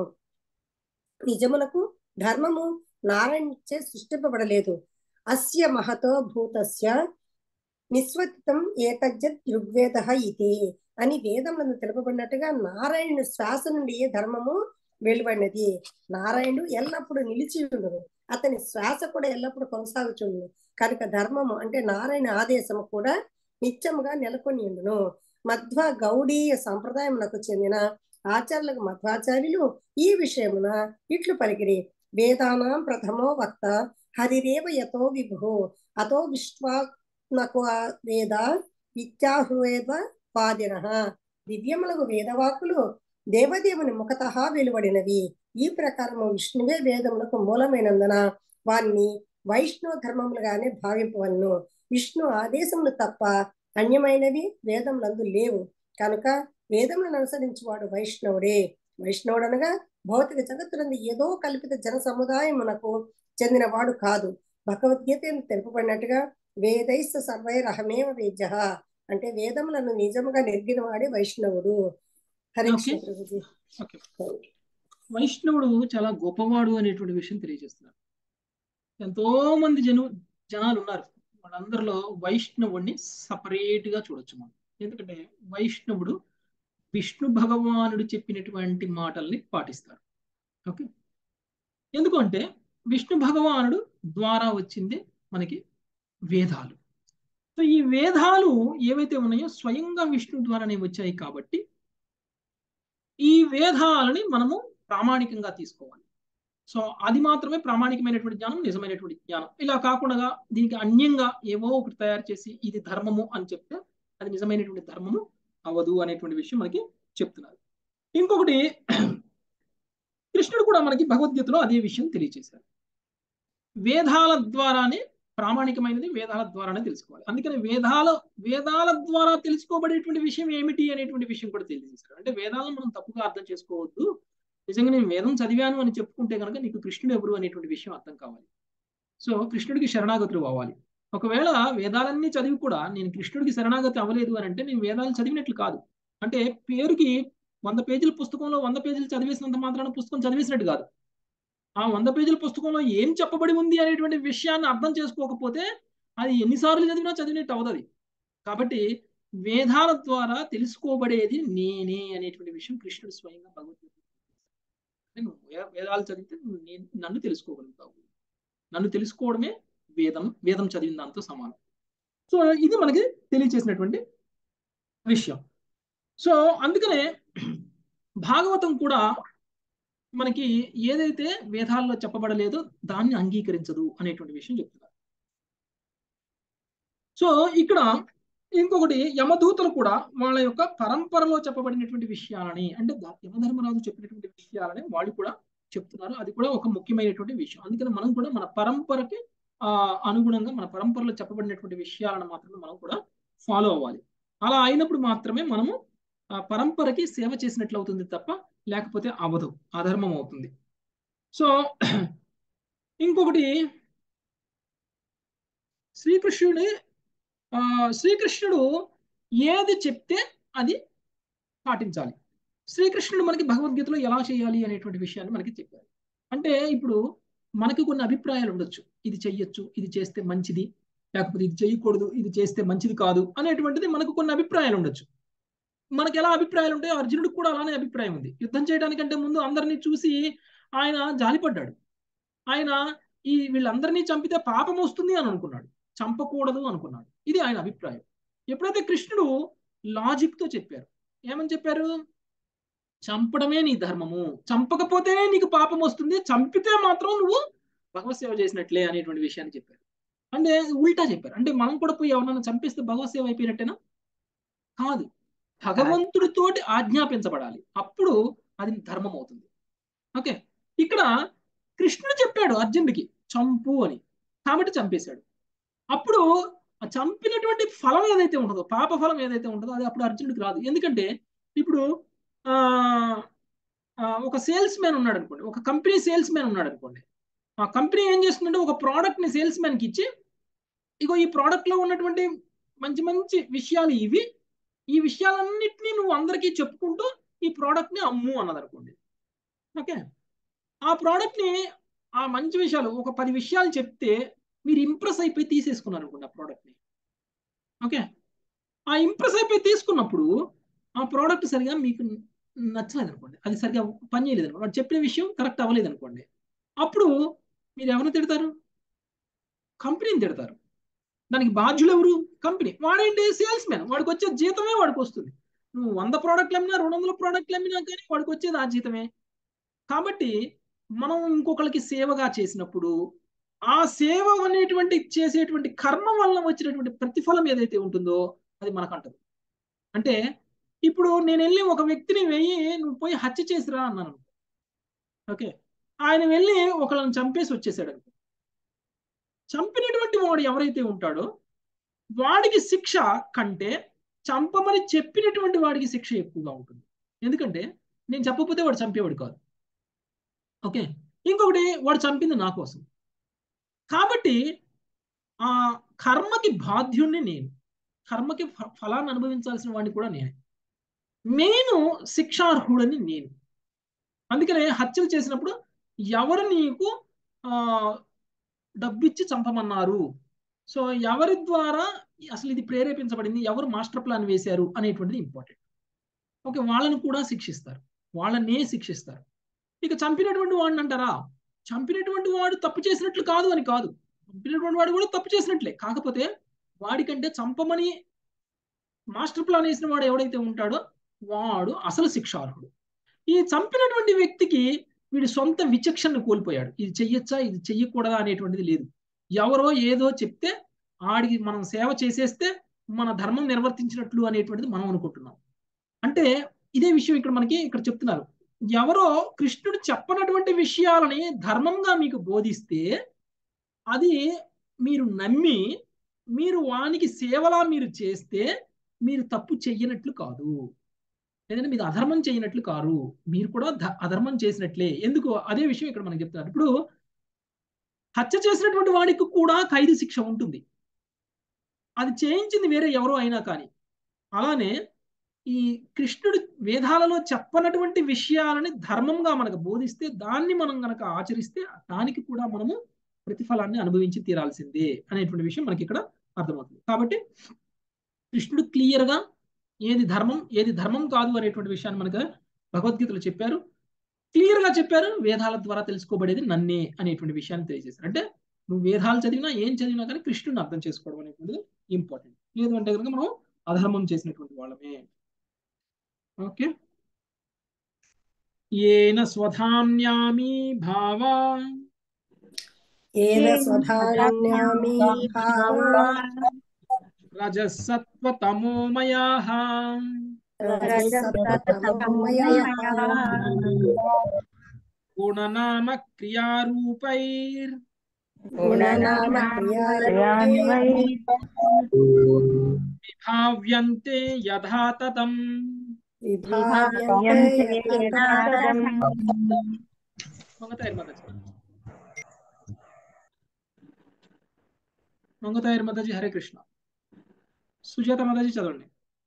నిజమునకు ధర్మము నారాయణచే సృష్టింపబడలేదు అస్య మహతో భూతస్య నిస్వతితం ఏతజ్జత్ ఋగ్వేద ఇది అని వేదములను తెలుపబడినట్టుగా నారాయణుని శ్వాస నుండి ఏ ధర్మము వెలువడినది నారాయణుడు ఎల్లప్పుడూ నిలిచి ఉండును అతని శ్వాస కూడా ఎల్లప్పుడూ కొనసాగుచుండును కనుక ధర్మము అంటే నారాయణ ఆదేశము కూడా నిత్యముగా నెలకొని ఉండును మధ్వ గౌడీయ సంప్రదాయమునకు చెందిన ఆచార్యులకు మధ్వాచార్యులు ఈ విషయమున ఇట్లు పలికిరి వేదానాం ప్రథమో వక్త హరిరేవ యతో విభు అతో విశ్వాత్మకు వేద ఇత్యాహువేద పాదిన దివ్యములకు వేదవాకులు దేవదేవుని ముఖత వెలువడినవి ఈ ప్రకారము విష్ణువే వేదములకు మూలమైనందున వారిని వైష్ణవ ధర్మములుగానే భావింపవలను విష్ణు ఆదేశములు తప్ప అన్యమైనవి వేదములందు లేవు కనుక వేదములను అనుసరించువాడు వైష్ణవుడే వైష్ణవుడు అనగా భౌతిక జగత్తులందు ఏదో కల్పిత జన సముదాయమునకు చెందినవాడు కాదు భగవద్గీత తెలుపబడినట్టుగా వేదైస్త సర్వైరహమేవ వేద్య అంటే వేదములను నిజముగా నెరిగిన వాడే వైష్ణవుడు హరే కృష్ణ Okay. ప్రభుజీ ఓకే వైష్ణవుడు చాలా గొప్పవాడు అనేటువంటి విషయం తెలియజేస్తున్నారు ఎంతో మంది జను జనాలు ఉన్నారు వాళ్ళందరిలో వైష్ణవుడిని సపరేట్ గా చూడొచ్చు మనం ఎందుకంటే వైష్ణవుడు విష్ణు భగవానుడు చెప్పినటువంటి మాటల్ని పాటిస్తారు ఓకే ఎందుకంటే విష్ణు భగవానుడు ద్వారా వచ్చింది మనకి వేదాలు సో ఈ వేదాలు ఏవైతే ఉన్నాయో స్వయంగా విష్ణు ద్వారానే వచ్చాయి కాబట్టి ఈ వేదాలని మనము ప్రామాణికంగా తీసుకోవాలి సో అది మాత్రమే ప్రామాణికమైనటువంటి జ్ఞానం నిజమైనటువంటి జ్ఞానం ఇలా కాకుండా దీనికి అన్యంగా ఏవో ఒకటి తయారు చేసి ఇది ధర్మము అని చెప్తే అది నిజమైనటువంటి ధర్మము అవ్వదు అనేటువంటి విషయం మనకి చెప్తున్నారు ఇంకొకటి కృష్ణుడు కూడా మనకి భగవద్గీతలో అదే విషయం తెలియజేశారు వేదాల ద్వారానే ప్రామాణికమైనది వేదాల ద్వారానే తెలుసుకోవాలి అందుకని వేదాల వేదాల ద్వారా తెలుసుకోబడేటువంటి విషయం ఏమిటి అనేటువంటి విషయం కూడా తెలియజేశారు అంటే వేదాలను మనం తప్పుగా అర్థం చేసుకోవద్దు నిజంగా నేను వేదం చదివాను అని చెప్పుకుంటే కనుక నీకు కృష్ణుడు ఎవరు అనేటువంటి విషయం అర్థం కావాలి సో కృష్ణుడికి శరణాగతులు అవ్వాలి ఒకవేళ వేదాలన్నీ చదివి కూడా నేను కృష్ణుడికి శరణాగతి అవ్వలేదు అని అంటే నేను వేదాలు చదివినట్లు కాదు అంటే పేరుకి వంద పేజీల పుస్తకంలో వంద పేజీలు చదివేసినంత మాత్రాన పుస్తకం చదివేసినట్టు కాదు ఆ వంద పేజీల పుస్తకంలో ఏం చెప్పబడి ఉంది అనేటువంటి విషయాన్ని అర్థం చేసుకోకపోతే అది ఎన్నిసార్లు చదివినా చదివినట్టు అవుతుంది కాబట్టి వేదాల ద్వారా తెలుసుకోబడేది నేనే అనేటువంటి విషయం కృష్ణుడు స్వయంగా భగవద్గీత నువ్వు వే- వేదాలు చదివితే నువ్వు నేను నన్ను తెలుసుకోగలుగుతావు నన్ను తెలుసుకోవడమే వేదం వేదం చదివిన దాంతో సమానం సో ఇది మనకి తెలియచేసినటువంటి విషయం సో అందుకనే భాగవతం కూడా మనకి ఏదైతే వేదాల్లో చెప్పబడలేదో దాన్ని అంగీకరించదు అనేటువంటి విషయం చెప్తున్నారు సో ఇక్కడ ఇంకొకటి యమదూతలు కూడా వాళ్ళ యొక్క పరంపరలో చెప్పబడినటువంటి విషయాలని అంటే ద- యమధర్మరాజు చెప్పినటువంటి విషయాలని వాళ్ళు కూడా చెప్తున్నారు అది కూడా ఒక ముఖ్యమైనటువంటి విషయం అందుకని మనం కూడా మన పరంపరకి ఆ అనుగుణంగా మన పరంపరలో చెప్పబడినటువంటి విషయాలను మాత్రమే మనం కూడా ఫాలో అవ్వాలి అలా అయినప్పుడు మాత్రమే మనము ఆ పరంపరకి సేవ చేసినట్లు అవుతుంది తప్ప లేకపోతే అవదు అధర్మం అవుతుంది సో ఇంకొకటి శ్రీకృష్ణుడి ఆ శ్రీకృష్ణుడు ఏది చెప్తే అది పాటించాలి శ్రీకృష్ణుడు మనకి భగవద్గీతలో ఎలా చేయాలి అనేటువంటి విషయాన్ని మనకి చెప్పారు అంటే ఇప్పుడు మనకి కొన్ని అభిప్రాయాలు ఉండొచ్చు ఇది చెయ్యొచ్చు ఇది చేస్తే మంచిది లేకపోతే ఇది చేయకూడదు ఇది చేస్తే మంచిది కాదు అనేటువంటిది మనకు కొన్ని అభిప్రాయాలు ఉండొచ్చు మనకి ఎలా అభిప్రాయాలు ఉంటాయో అర్జునుడికి కూడా అలానే అభిప్రాయం ఉంది యుద్ధం చేయడానికంటే ముందు అందరినీ చూసి ఆయన జాలిపడ్డాడు ఆయన ఈ వీళ్ళందరినీ చంపితే పాపం వస్తుంది అని అనుకున్నాడు చంపకూడదు అనుకున్నాడు ఇది ఆయన అభిప్రాయం ఎప్పుడైతే కృష్ణుడు లాజిక్ తో చెప్పారు ఏమని చెప్పారు చంపడమే నీ ధర్మము చంపకపోతేనే నీకు పాపం వస్తుంది చంపితే మాత్రం నువ్వు భగవత్ సేవ చేసినట్లే అనేటువంటి విషయాన్ని చెప్పారు అంటే ఉల్టా చెప్పారు అంటే మనం కూడా పోయి ఎవరన్నా చంపిస్తే భగవత్ సేవ అయిపోయినట్టేనా కాదు భగవంతుడితోటి ఆజ్ఞాపించబడాలి అప్పుడు అది ధర్మం అవుతుంది ఓకే ఇక్కడ కృష్ణుడు చెప్పాడు అర్జునుడికి చంపు అని కాబట్టి చంపేశాడు అప్పుడు ఆ చంపినటువంటి ఫలం ఏదైతే ఉంటుందో పాప ఫలం ఏదైతే ఉంటుందో అది అప్పుడు అర్జునుడికి రాదు ఎందుకంటే ఇప్పుడు ఆ ఆ, ఒక సేల్స్ మ్యాన్ ఉన్నాడు అనుకోండి ఒక కంపెనీ సేల్స్ మ్యాన్ ఉన్నాడు అనుకోండి ఆ కంపెనీ ఏం చేస్తుందంటే ఒక ప్రోడక్ట్ ని సేల్స్ మ్యాన్కి ఇచ్చి ఇగో ఈ ప్రోడక్ట్ లో ఉన్నటువంటి మంచి మంచి విషయాలు ఇవి ఈ విషయాలన్నిటినీ నువ్వు అందరికీ చెప్పుకుంటూ ఈ ప్రోడక్ట్ ని అమ్ము అన్నది అనుకోండి ఓకే ఆ ప్రోడక్ట్ ని ఆ మంచి విషయాలు ఒక పది విషయాలు చెప్తే మీరు ఇంప్రెస్ అయిపోయి తీసేసుకున్నారు అనుకోండి ఆ ప్రోడక్ట్ ని ఓకే ఆ ఇంప్రెస్ అయిపోయి తీసుకున్నప్పుడు ఆ ప్రోడక్ట్ సరిగా మీకు నచ్చలేదు అనుకోండి అది సరిగా పని చేయలేదు అనుకోండి వాడు చెప్పిన విషయం కరెక్ట్ అవ్వలేదు అనుకోండి అప్పుడు మీరు ఎవరిని తిడతారు కంపెనీని తిడతారు దానికి బాధ్యులు ఎవరు కంపెనీ వాడేంటి సేల్స్ మ్యాన్ వాడికి వచ్చే జీతమే వాడికి వస్తుంది నువ్వు వంద ప్రోడక్ట్లు అమ్మినా రెండు వందల ప్రోడక్ట్లు అమ్మినా కానీ వాడికి వచ్చేది ఆ జీతమే కాబట్టి మనం ఇంకొకరికి సేవగా చేసినప్పుడు ఆ సేవ అనేటువంటి చేసేటువంటి కర్మ వల్ల వచ్చినటువంటి ప్రతిఫలం ఏదైతే ఉంటుందో అది మనకంటదు అంటే ఇప్పుడు నేను వెళ్ళి ఒక వ్యక్తిని వెయ్యి నువ్వు పోయి హత్య చేసిరా అన్నాను ఓకే ఆయన వెళ్ళి ఒకళ్ళని చంపేసి వచ్చేసాడు అనుకో చంపినటువంటి వాడు ఎవరైతే ఉంటాడో వాడికి శిక్ష కంటే చంపమని చెప్పినటువంటి వాడికి శిక్ష ఎక్కువగా ఉంటుంది ఎందుకంటే నేను చెప్పకపోతే వాడు చంపేవాడు కాదు ఓకే ఇంకొకటి వాడు చంపింది నా కోసం కాబట్టి ఆ కర్మకి బాధ్యుణ్ణి నేను కర్మకి ఫ- ఫలాన్ని అనుభవించాల్సిన వాడిని కూడా నేనే నేను శిక్షార్హుడని నేను అందుకనే హత్యలు చేసినప్పుడు ఎవరు నీకు ఆ డబ్బిచ్చి చంపమన్నారు సో ఎవరి ద్వారా అసలు ఇది ప్రేరేపించబడింది ఎవరు మాస్టర్ ప్లాన్ వేశారు అనేటువంటిది ఇంపార్టెంట్ ఓకే వాళ్ళని కూడా శిక్షిస్తారు వాళ్ళనే శిక్షిస్తారు ఇక చంపినటువంటి వాడిని అంటారా చంపినటువంటి వాడు తప్పు చేసినట్లు కాదు అని కాదు చంపినటువంటి వాడు కూడా తప్పు చేసినట్లే కాకపోతే వాడికంటే చంపమని మాస్టర్ ప్లాన్ వేసిన వాడు ఎవడైతే ఉంటాడో వాడు అసలు శిక్షార్హుడు ఈ చంపినటువంటి వ్యక్తికి వీడి సొంత విచక్షణను కోల్పోయాడు ఇది చెయ్యొచ్చా ఇది చెయ్యకూడదా అనేటువంటిది లేదు ఎవరో ఏదో చెప్తే ఆడికి మనం సేవ చేసేస్తే మన ధర్మం నిర్వర్తించినట్లు అనేటువంటిది మనం అనుకుంటున్నాం అంటే ఇదే విషయం ఇక్కడ మనకి ఇక్కడ చెప్తున్నారు ఎవరో కృష్ణుడు చెప్పనటువంటి విషయాలని ధర్మంగా మీకు బోధిస్తే అది మీరు నమ్మి మీరు వానికి సేవలా మీరు చేస్తే మీరు తప్పు చెయ్యనట్లు కాదు లేదంటే మీరు అధర్మం చేయనట్లు కారు మీరు కూడా ధ- అధర్మం చేసినట్లే ఎందుకు అదే విషయం ఇక్కడ మనకి చెప్తున్నారు ఇప్పుడు హత్య చేసినటువంటి వాడికి కూడా ఖైదు శిక్ష ఉంటుంది అది చేయించింది వేరే ఎవరో అయినా కానీ అలానే ఈ కృష్ణుడు వేదాలలో చెప్పనటువంటి విషయాలని ధర్మంగా మనకు బోధిస్తే దాన్ని మనం గనక ఆచరిస్తే దానికి కూడా మనము ప్రతిఫలాన్ని అనుభవించి తీరాల్సిందే అనేటువంటి విషయం మనకి ఇక్కడ అర్థమవుతుంది కాబట్టి కృష్ణుడు క్లియర్ గా ఏది ధర్మం ఏది ధర్మం కాదు అనేటువంటి విషయాన్ని మనకు భగవద్గీతలో చెప్పారు క్లియర్ గా చెప్పారు వేదాల ద్వారా తెలుసుకోబడేది నన్నే అనేటువంటి విషయాన్ని తెలియజేశారు అంటే నువ్వు వేదాలు చదివినా ఏం చదివినా కానీ కృష్ణుడిని అర్థం చేసుకోవడం అనేటువంటిది ఇంపార్టెంట్ లేదు అంటే కనుక మనం అధర్మం చేసినటువంటి వాళ్ళమే ఓకే ఏన స్వధామ్యామి భావా ఏన స్వధాన్యామి భావా రజసత్వతమోమయాః గుణనామ క్రియారూపైర్ గుణనామ క్రియారూపే విభావ్యంతే యథా తతం విభావ్యంతే యథాతథం. మంగతాయర్ మాతాజీ మంగతాయర్ మాతాజీ హరే కృష్ణ సుజాత మాతాజీ చదవండి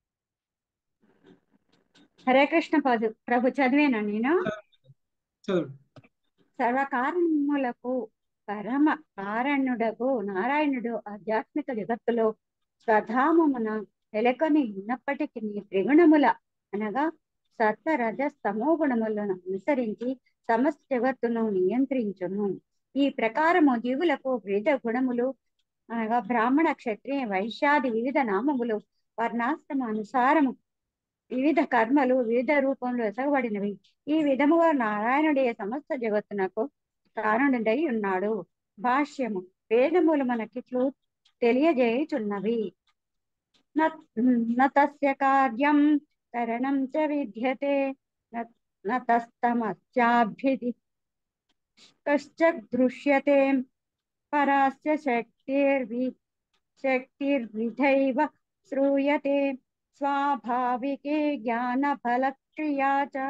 హరే కృష్ణ పదు ప్రభు చదివేనా నేను చదవండి సర్వకారణములకు పరమ కారణుడకు నారాయణుడు ఆధ్యాత్మిక జగత్తులో స్వధామమున నెలకొని ఉన్నప్పటికీ త్రిగుణముల అనగా సత్వ రజ స్తమో గుణములను అనుసరించి సమస్త జగత్తును నియంత్రించును ఈ ప్రకారము జీవులకు వివిధ గుణములు అనగా బ్రాహ్మణ క్షత్రియ వైశ్యాది వివిధ నామములు వర్ణాశ్రమ అనుసారము వివిధ కర్మలు వివిధ రూపంలో ఎసగబడినవి ఈ విధముగా నారాయణుడే సమస్త జగత్తునకు కారణుడై ఉన్నాడు భాష్యము వేదములు మనకిట్లు తెలియజేయుచున్నవి న- న తస్య కార్యం కరణం చ విద్యతే న- న తస్తమస్యాభ్యుది కశ్చ దృశ్యతే పరాస్య శక్తిర్వి శక్తిర్విధైవ శ్రూయతే స్వాభావికే జ్ఞాన ఫలక్రియా చ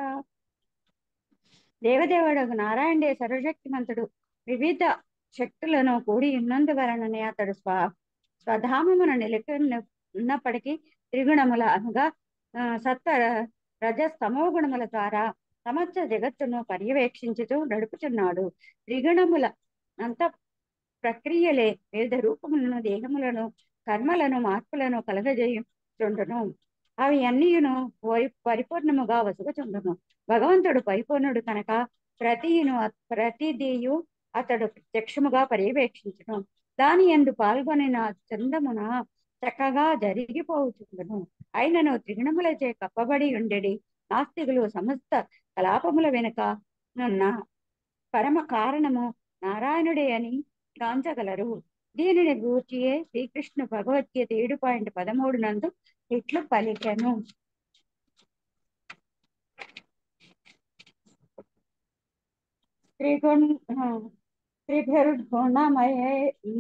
దేవదేవుడు నారాయణుడే సర్వశక్తిమంతుడు వివిధ శక్తులను కూడి ఉన్నందువలననే అతడు స్వ స్వధామమును నెలకొని ఉన్నప్పటికీ త్రిగుణముల అనగా ఆ, సత్వ రజ స్తమో గుణముల ద్వారా సమస్త జగత్తును పర్యవేక్షించుతూ నడుపుచున్నాడు త్రిగుణముల అంత ప్రక్రియలే వివిధ రూపములను దేహములను కర్మలను మార్పులను కలగజేయుచుండును అవి అన్నీయును పరి పరిపూర్ణముగా వసుగుచుండును భగవంతుడు పరిపూర్ణుడు కనుక ప్రతియును ప్రతిదియు అతడు ప్రత్యక్షముగా పర్యవేక్షించును దాని ఎందు పాల్గొనిన చందమున చక్కగా జరిగిపోవుచుండును అయినను త్రిగుణములచే కప్పబడి ఉండెడి నాస్తికులు సమస్త కలాపముల వెనుక నున్న పరమ కారణము నారాయణుడే అని గాంచగలరు దీనిని గూర్చియే శ్రీకృష్ణ భగవద్గీత ఏడు పాయింట్ పదమూడు నందు ఇట్లు పలికెను త్రిగుణ త్రిభిర్గుణమయే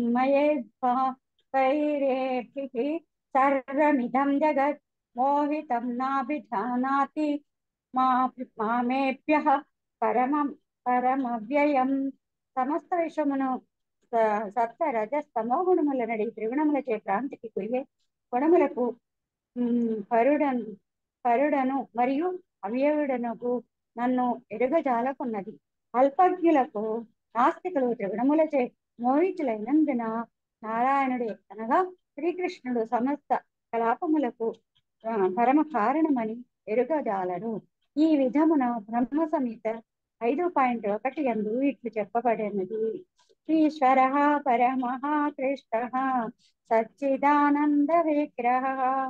మయేర్భైరేభిः సర్వమిదం జగత్ మోహితం నాభిజానాతి మా మామేభ్యః పరమం పరమవ్యయం సమస్త విషమును స- సత్వ రజ స్తమో గుణముల నడి త్రిగుణములచే క్రాంతికి గురియే గుణములకు ఉమ్, పరుడను పరుడను మరియు అవయవుడనకు నన్ను ఎరుగజాలకున్నది అల్పజ్ఞులకు నాస్తికులు త్రిగుణములచే మోహితులైనందున నారాయణుడే అనగా శ్రీకృష్ణుడు సమస్త కలాపములకు ఆ, పరమ కారణమని ఎరుగజాలరు ఈ విధమున బ్రహ్మ సంహిత ఐదు పాయింట్ ఒకటి అందు ఇట్లు చెప్పబడినది ఈశ్వర పరమః కృష్ణ సచ్చిదానంద విగ్రహ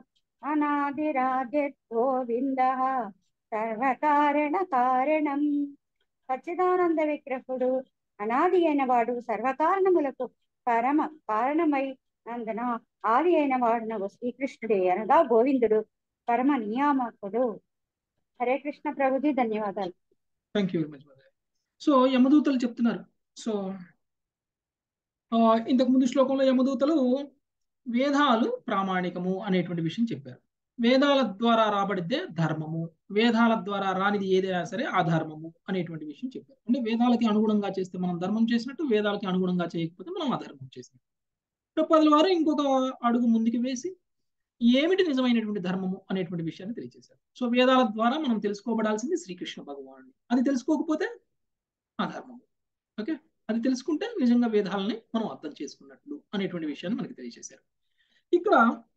అనాదిరాదిర్గోవింద సర్వకారణ కారణం సచ్చిదానంద విగ్రహుడు అనాది అయిన వాడు సర్వకారణములకు పరమ కారణమై నందున ఆది అయిన వాడునగు శ్రీకృష్ణుడే అనగా గోవిందుడు పరమ నియామకుడు హరే కృష్ణ ప్రభుజీ ధన్యవాదాలు thank you very much mother so యమదూతలు చెప్తున్నారు సో ఆ, ఇంతకు ముందు శ్లోకంలో యమదూతలు వేదాలు ప్రామాణికము అనేటువంటి విషయం చెప్పారు వేదాల ద్వారా రాబడితే ధర్మము వేదాల ద్వారా రానిది ఏదైనా సరే అధర్మము అనేటువంటి విషయం చెప్పారు అంటే వేదాలకి అనుగుణంగా చేస్తే మనం ధర్మం చేసినట్టు వేదాలకి అనుగుణంగా చేయకపోతే మనం అధర్మం చేసినట్టు ప్రపదల వారు ఇంకొక అడుగు ముందుకు వేసి ఏమిటి నిజమైనటువంటి ధర్మము అనేటువంటి విషయాన్ని తెలియజేశారు సో వేదాల ద్వారా మనం తెలుసుకోబడాల్సింది శ్రీకృష్ణ భగవానుడు అది తెలుసుకోకపోతే అధర్మము ఓకే అది తెలుసుకుంటే నిజంగా వేదాలని మనం అర్థం చేసుకున్నట్లు అనేటువంటి విషయాన్ని మనకి తెలియజేశారు ఇక్కడ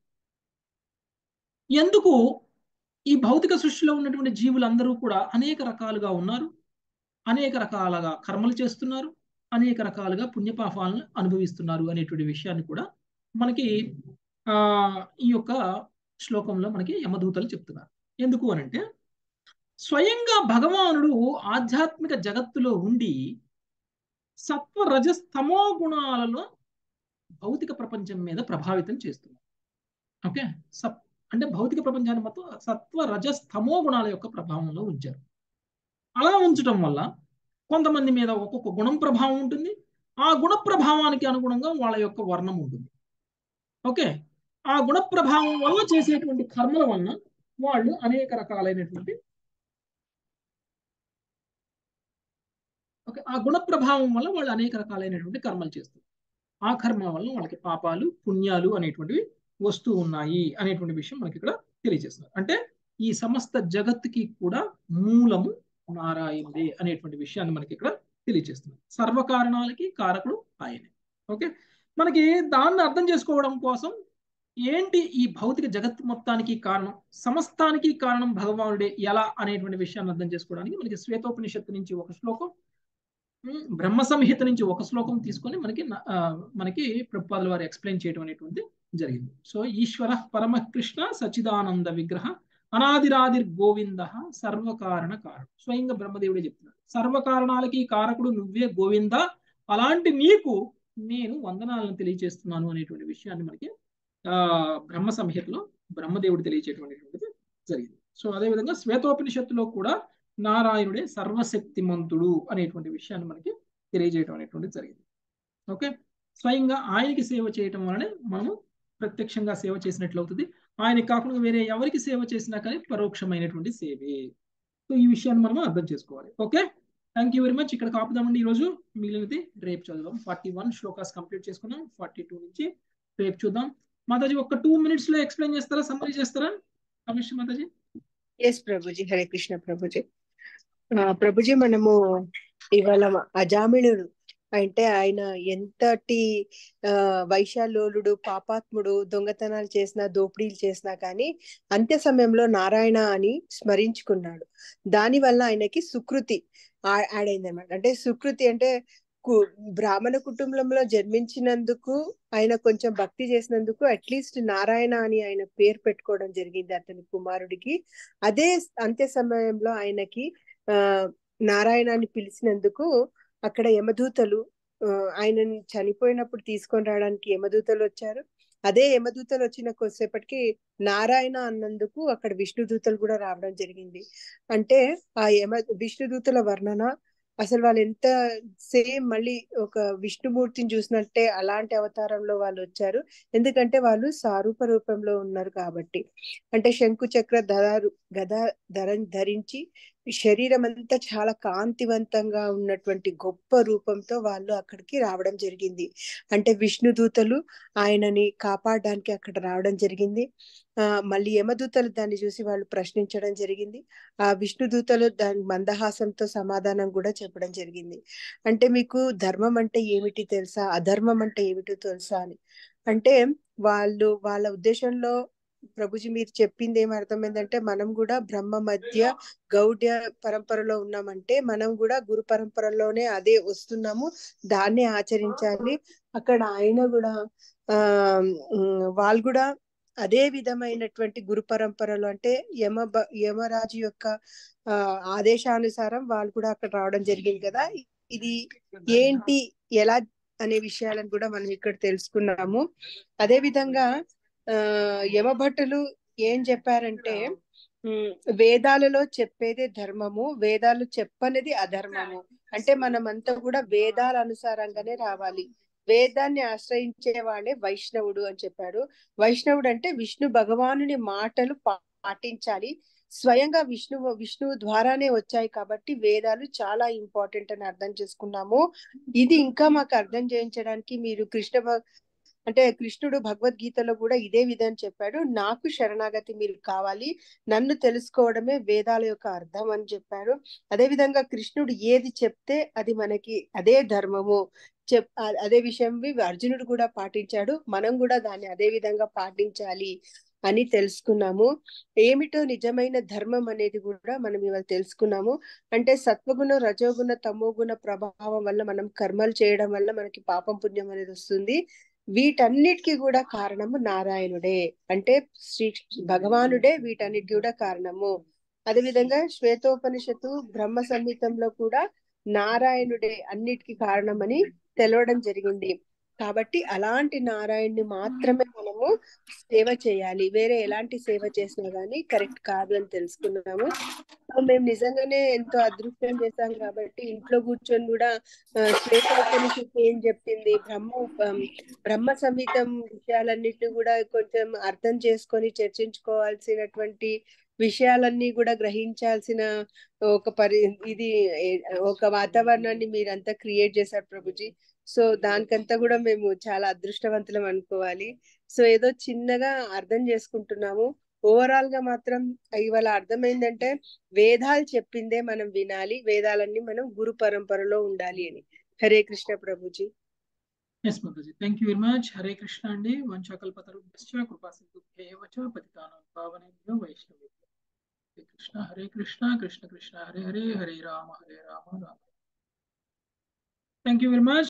ఎందుకు ఈ భౌతిక సృష్టిలో ఉన్నటువంటి జీవులందరూ కూడా అనేక రకాలుగా ఉన్నారు అనేక రకాలుగా కర్మలు చేస్తున్నారు అనేక రకాలుగా పుణ్యపాపాలను అనుభవిస్తున్నారు అనేటువంటి విషయాన్ని కూడా మనకి ఆ ఈ యొక్క శ్లోకంలో మనకి యమదూతలు చెప్తున్నారు ఎందుకు అనంటే స్వయంగా భగవానుడు ఆధ్యాత్మిక జగత్తులో ఉండి సత్వ రజస్తమో గుణాలలో భౌతిక ప్రపంచం మీద ప్రభావితం చేస్తున్నారు ఓకే సత్ అంటే భౌతిక ప్రపంచాన్ని మొత్తం సత్వ రజస్తమో గుణాల యొక్క ప్రభావంలో ఉంచారు అలా ఉంచడం వల్ల కొంతమంది మీద ఒక్కొక్క గుణం ప్రభావం ఉంటుంది ఆ గుణ ప్రభావానికి అనుగుణంగా వాళ్ళ యొక్క వర్ణం ఉంటుంది ఓకే ఆ గుణ ప్రభావం వల్ల చేసేటువంటి కర్మల వలన వాళ్ళు అనేక రకాలైనటువంటి ఓకే ఆ గుణ ప్రభావం వల్ల వాళ్ళు అనేక రకాలైనటువంటి కర్మలు చేస్తారు ఆ కర్మ వల్ల వాళ్ళకి పాపాలు పుణ్యాలు అనేటువంటివి వస్తూ ఉన్నాయి అనేటువంటి విషయం మనకి ఇక్కడ తెలియజేస్తున్నారు అంటే ఈ సమస్త జగత్తుకి కూడా మూలము నారాయణుడే అనేటువంటి విషయాన్ని మనకి ఇక్కడ తెలియజేస్తున్నారు సర్వకారణాలకి కారకుడు ఆయనే ఓకే మనకి దాన్ని అర్థం చేసుకోవడం కోసం ఏంటి ఈ భౌతిక జగత్ మొత్తానికి కారణం సమస్తానికి కారణం భగవానుడే ఎలా అనేటువంటి విషయాన్ని అర్థం చేసుకోవడానికి మనకి శ్వేతోపనిషత్తు నుంచి ఒక శ్లోకం బ్రహ్మ సంహిత నుంచి ఒక శ్లోకం తీసుకొని మనకి మనకి ప్రభుపాదుల వారు ఎక్స్ప్లెయిన్ చేయడం అనేటువంటి జరిగింది సో ఈశ్వర పరమ కృష్ణ సచిదానంద విగ్రహ అనాదిరాదిర్ గోవింద సర్వకారణ కారణం స్వయంగా బ్రహ్మదేవుడే చెప్తున్నాడు సర్వకారణాలకి కారకుడు నువ్వే గోవింద అలాంటి నీకు నేను వందనాలను తెలియజేస్తున్నాను అనేటువంటి విషయాన్ని మనకి ఆ బ్రహ్మ సంహితలో బ్రహ్మదేవుడు తెలియచేటువంటిది జరిగింది సో అదేవిధంగా శ్వేతోపనిషత్తులో కూడా నారాయణుడే సర్వశక్తిమంతుడు అనేటువంటి విషయాన్ని మనకి తెలియజేయడం అనేటువంటిది జరిగింది ఓకే స్వయంగా ఆయనకి సేవ చేయటం వలనే మనము ప్రత్యక్షంగా సేవ చేసినట్లు అవుతుంది ఆయనకి కాకుండా వేరే ఎవరికి సేవ చేసినా కానీ పరోక్షమైనటువంటి సేవే సో ఈ విషయాన్ని మనం అర్థం చేసుకోవాలి okay thank you very much ఇక్కడ కాపుదామండి ఈరోజు మిగిలినది రేపు చదువుదాం ఫార్టీ వన్ శ్లోకాస్ కంప్లీట్ చేసుకున్నాం ఫార్టీ టూ నుంచి రేపు చూద్దాం మాతాజీ ఒక టూ మినిట్స్ లో ఎక్స్ప్లెయిన్ చేస్తారా సమ్మరీ చేస్తారా రమేష్ మాతాజీ ఎస్ ప్రభుజీ హరే కృష్ణ ప్రభుజీ ప్రభుజీ మనము ఇవాళ అజామిళుడు అంటే ఆయన ఎంతటి ఆ వైశాల్యుడు పాపాత్ముడు దొంగతనాలు చేసినా దోపిడీలు చేసినా కానీ అంత్య సమయంలో నారాయణ అని స్మరించుకున్నాడు దాని వల్ల ఆయనకి సుకృతి యాడ్ అయింది అనమాట అంటే సుకృతి అంటే బ్రాహ్మణ కుటుంబంలో జన్మించినందుకు ఆయన కొంచెం భక్తి చేసినందుకు అట్లీస్ట్ నారాయణ అని ఆయన పేరు పెట్టుకోవడం జరిగింది అతని కుమారుడికి అదే అంత్య సమయంలో ఆయనకి ఆ నారాయణాన్ని పిలిచినందుకు అక్కడ యమదూతలు ఆయన చనిపోయినప్పుడు తీసుకొని రావడానికి యమదూతలు వచ్చారు అదే యమదూతలు వచ్చిన కొద్దిసేపటికి నారాయణ అన్నందుకు అక్కడ విష్ణుదూతలు కూడా రావడం జరిగింది అంటే ఆ యమ విష్ణుదూతల వర్ణన అసలు వాళ్ళు ఎంత సేమ్ మళ్ళీ ఒక విష్ణుమూర్తిని చూసినట్టే అలాంటి అవతారంలో వాళ్ళు వచ్చారు ఎందుకంటే వాళ్ళు సారూప రూపంలో ఉన్నారు కాబట్టి అంటే శంకు చక్ర ధరారు గదా ధర ధరించి శరీరం అంతా చాలా కాంతివంతంగా ఉన్నటువంటి గొప్ప రూపంతో వాళ్ళు అక్కడికి రావడం జరిగింది అంటే విష్ణుదూతలు ఆయనని కాపాడడానికి అక్కడ రావడం జరిగింది ఆ మళ్ళీ యమదూతలు దాన్ని చూసి వాళ్ళు ప్రశ్నించడం జరిగింది ఆ విష్ణుదూతలు దాని మందహాసంతో సమాధానం కూడా చెప్పడం జరిగింది అంటే మీకు ధర్మం అంటే ఏమిటి తెలుసా అధర్మం అంటే ఏమిటో తెలుసా అని అంటే వాళ్ళు వాళ్ళ ఉద్దేశంలో ప్రభుజీ మీరు చెప్పింది ఏం అర్థమైందంటే మనం కూడా బ్రహ్మ మధ్య గౌడ్య పరంపరలో ఉన్నామంటే మనం కూడా గురు పరంపరలోనే అదే వస్తున్నాము దాన్నే ఆచరించాలి అక్కడ ఆయన కూడా ఆ వాళ్ళు కూడా అదే విధమైనటువంటి గురు పరంపరలో అంటే యమ యమరాజు యొక్క ఆ ఆదేశానుసారం వాళ్ళు కూడా అక్కడ రావడం జరిగింది కదా ఇది ఏంటి ఎలా అనే విషయాలను కూడా మనం ఇక్కడ తెలుసుకున్నాము అదే విధంగా ఆ యమభట్టులు ఏం చెప్పారంటే వేదాలలో చెప్పేదే ధర్మము వేదాలు చెప్పనేది అధర్మము అంటే మనమంతా కూడా వేదాల అనుసారంగానే రావాలి వేదాన్ని ఆశ్రయించేవాడే వైష్ణవుడు అని చెప్పాడు వైష్ణవుడు అంటే విష్ణు భగవానుని మాటలు పా- పాటించాలి స్వయంగా విష్ణువు విష్ణువు ద్వారానే వచ్చాయి కాబట్టి వేదాలు చాలా ఇంపార్టెంట్ అని అర్థం చేసుకున్నాము ఇది ఇంకా మాకు అర్థం చేయించడానికి మీరు కృష్ణ భ- అంటే కృష్ణుడు భగవద్గీతలో కూడా ఇదే విధంగా చెప్పాడు నాకు శరణాగతి మీరు కావాలి నన్ను తెలుసుకోవడమే వేదాల యొక్క అర్థం అని చెప్పాడు అదే విధంగా కృష్ణుడు ఏది చెప్తే అది మనకి అదే ధర్మము చెప్ అ- అదే విషయం అర్జునుడు కూడా పాటించాడు మనం కూడా దాన్ని అదే విధంగా పాటించాలి అని తెలుసుకున్నాము ఏమిటో నిజమైన ధర్మం అనేది కూడా మనం ఇవాళ తెలుసుకున్నాము అంటే సత్వగుణ రజోగుణ తమోగుణ ప్రభావం వల్ల మనం కర్మలు చేయడం వల్ల మనకి పాపం పుణ్యం అనేది వస్తుంది వీటన్నిటికీ కూడా కారణము నారాయణుడే అంటే శ్రీ భగవానుడే వీటన్నిటికీ కూడా కారణము అదేవిధంగా శ్వేతోపనిషత్తు బ్రహ్మ సంహితంలో కూడా నారాయణుడే అన్నిటికీ కారణమని తెలవడం జరిగింది కాబట్టి అలాంటి నారాయణ్ణి మాత్రమే మనము సేవ చేయాలి వేరే ఎలాంటి సేవ చేసినా గానీ కరెక్ట్ కాదు అని తెలుసుకున్నాము సో మేము నిజంగానే ఎంతో అదృష్టం చేశాం కాబట్టి ఇంట్లో కూర్చొని కూడా ఆ, శ్వేతోపనిషత్తు ఏం చెప్పింది బ్రహ్మ ఉప- బ్రహ్మ సంహితం విషయాలన్నిటిని కూడా కొంచెం అర్థం చేసుకొని చర్చించుకోవాల్సినటువంటి విషయాలన్నీ కూడా గ్రహించాల్సిన ఒక పరి ఇది ఏ- ఒక వాతావరణాన్ని మీరంతా క్రియేట్ చేశారు ప్రభుజీ సో దానికంతా కూడా మేము చాలా అదృష్టవంతులం అనుకోవాలి సో ఏదో చిన్నగా అర్థం చేసుకుంటున్నాము ఓవరాల్ గా మాత్రం ఇవాళ అర్థమైందంటే వేదాలు చెప్పిందే మనం వినాలి వేదాలన్నీ మనం గురు పరంపరలో ఉండాలి అని హరే కృష్ణ ప్రభుజీ ఎస్ మాతాజీ thank you very much Hare Krishna అండి వంశాకల్పతరుభ్యశ్చ కృపా సింధుభ్యేవ చ పతితానాం పావనేభ్యో వైష్ణవేభ్యో Hare Krishna Hare Krishna Krishna Krishna Hare Hare Hare Rama Hare Rama Rama thank you very much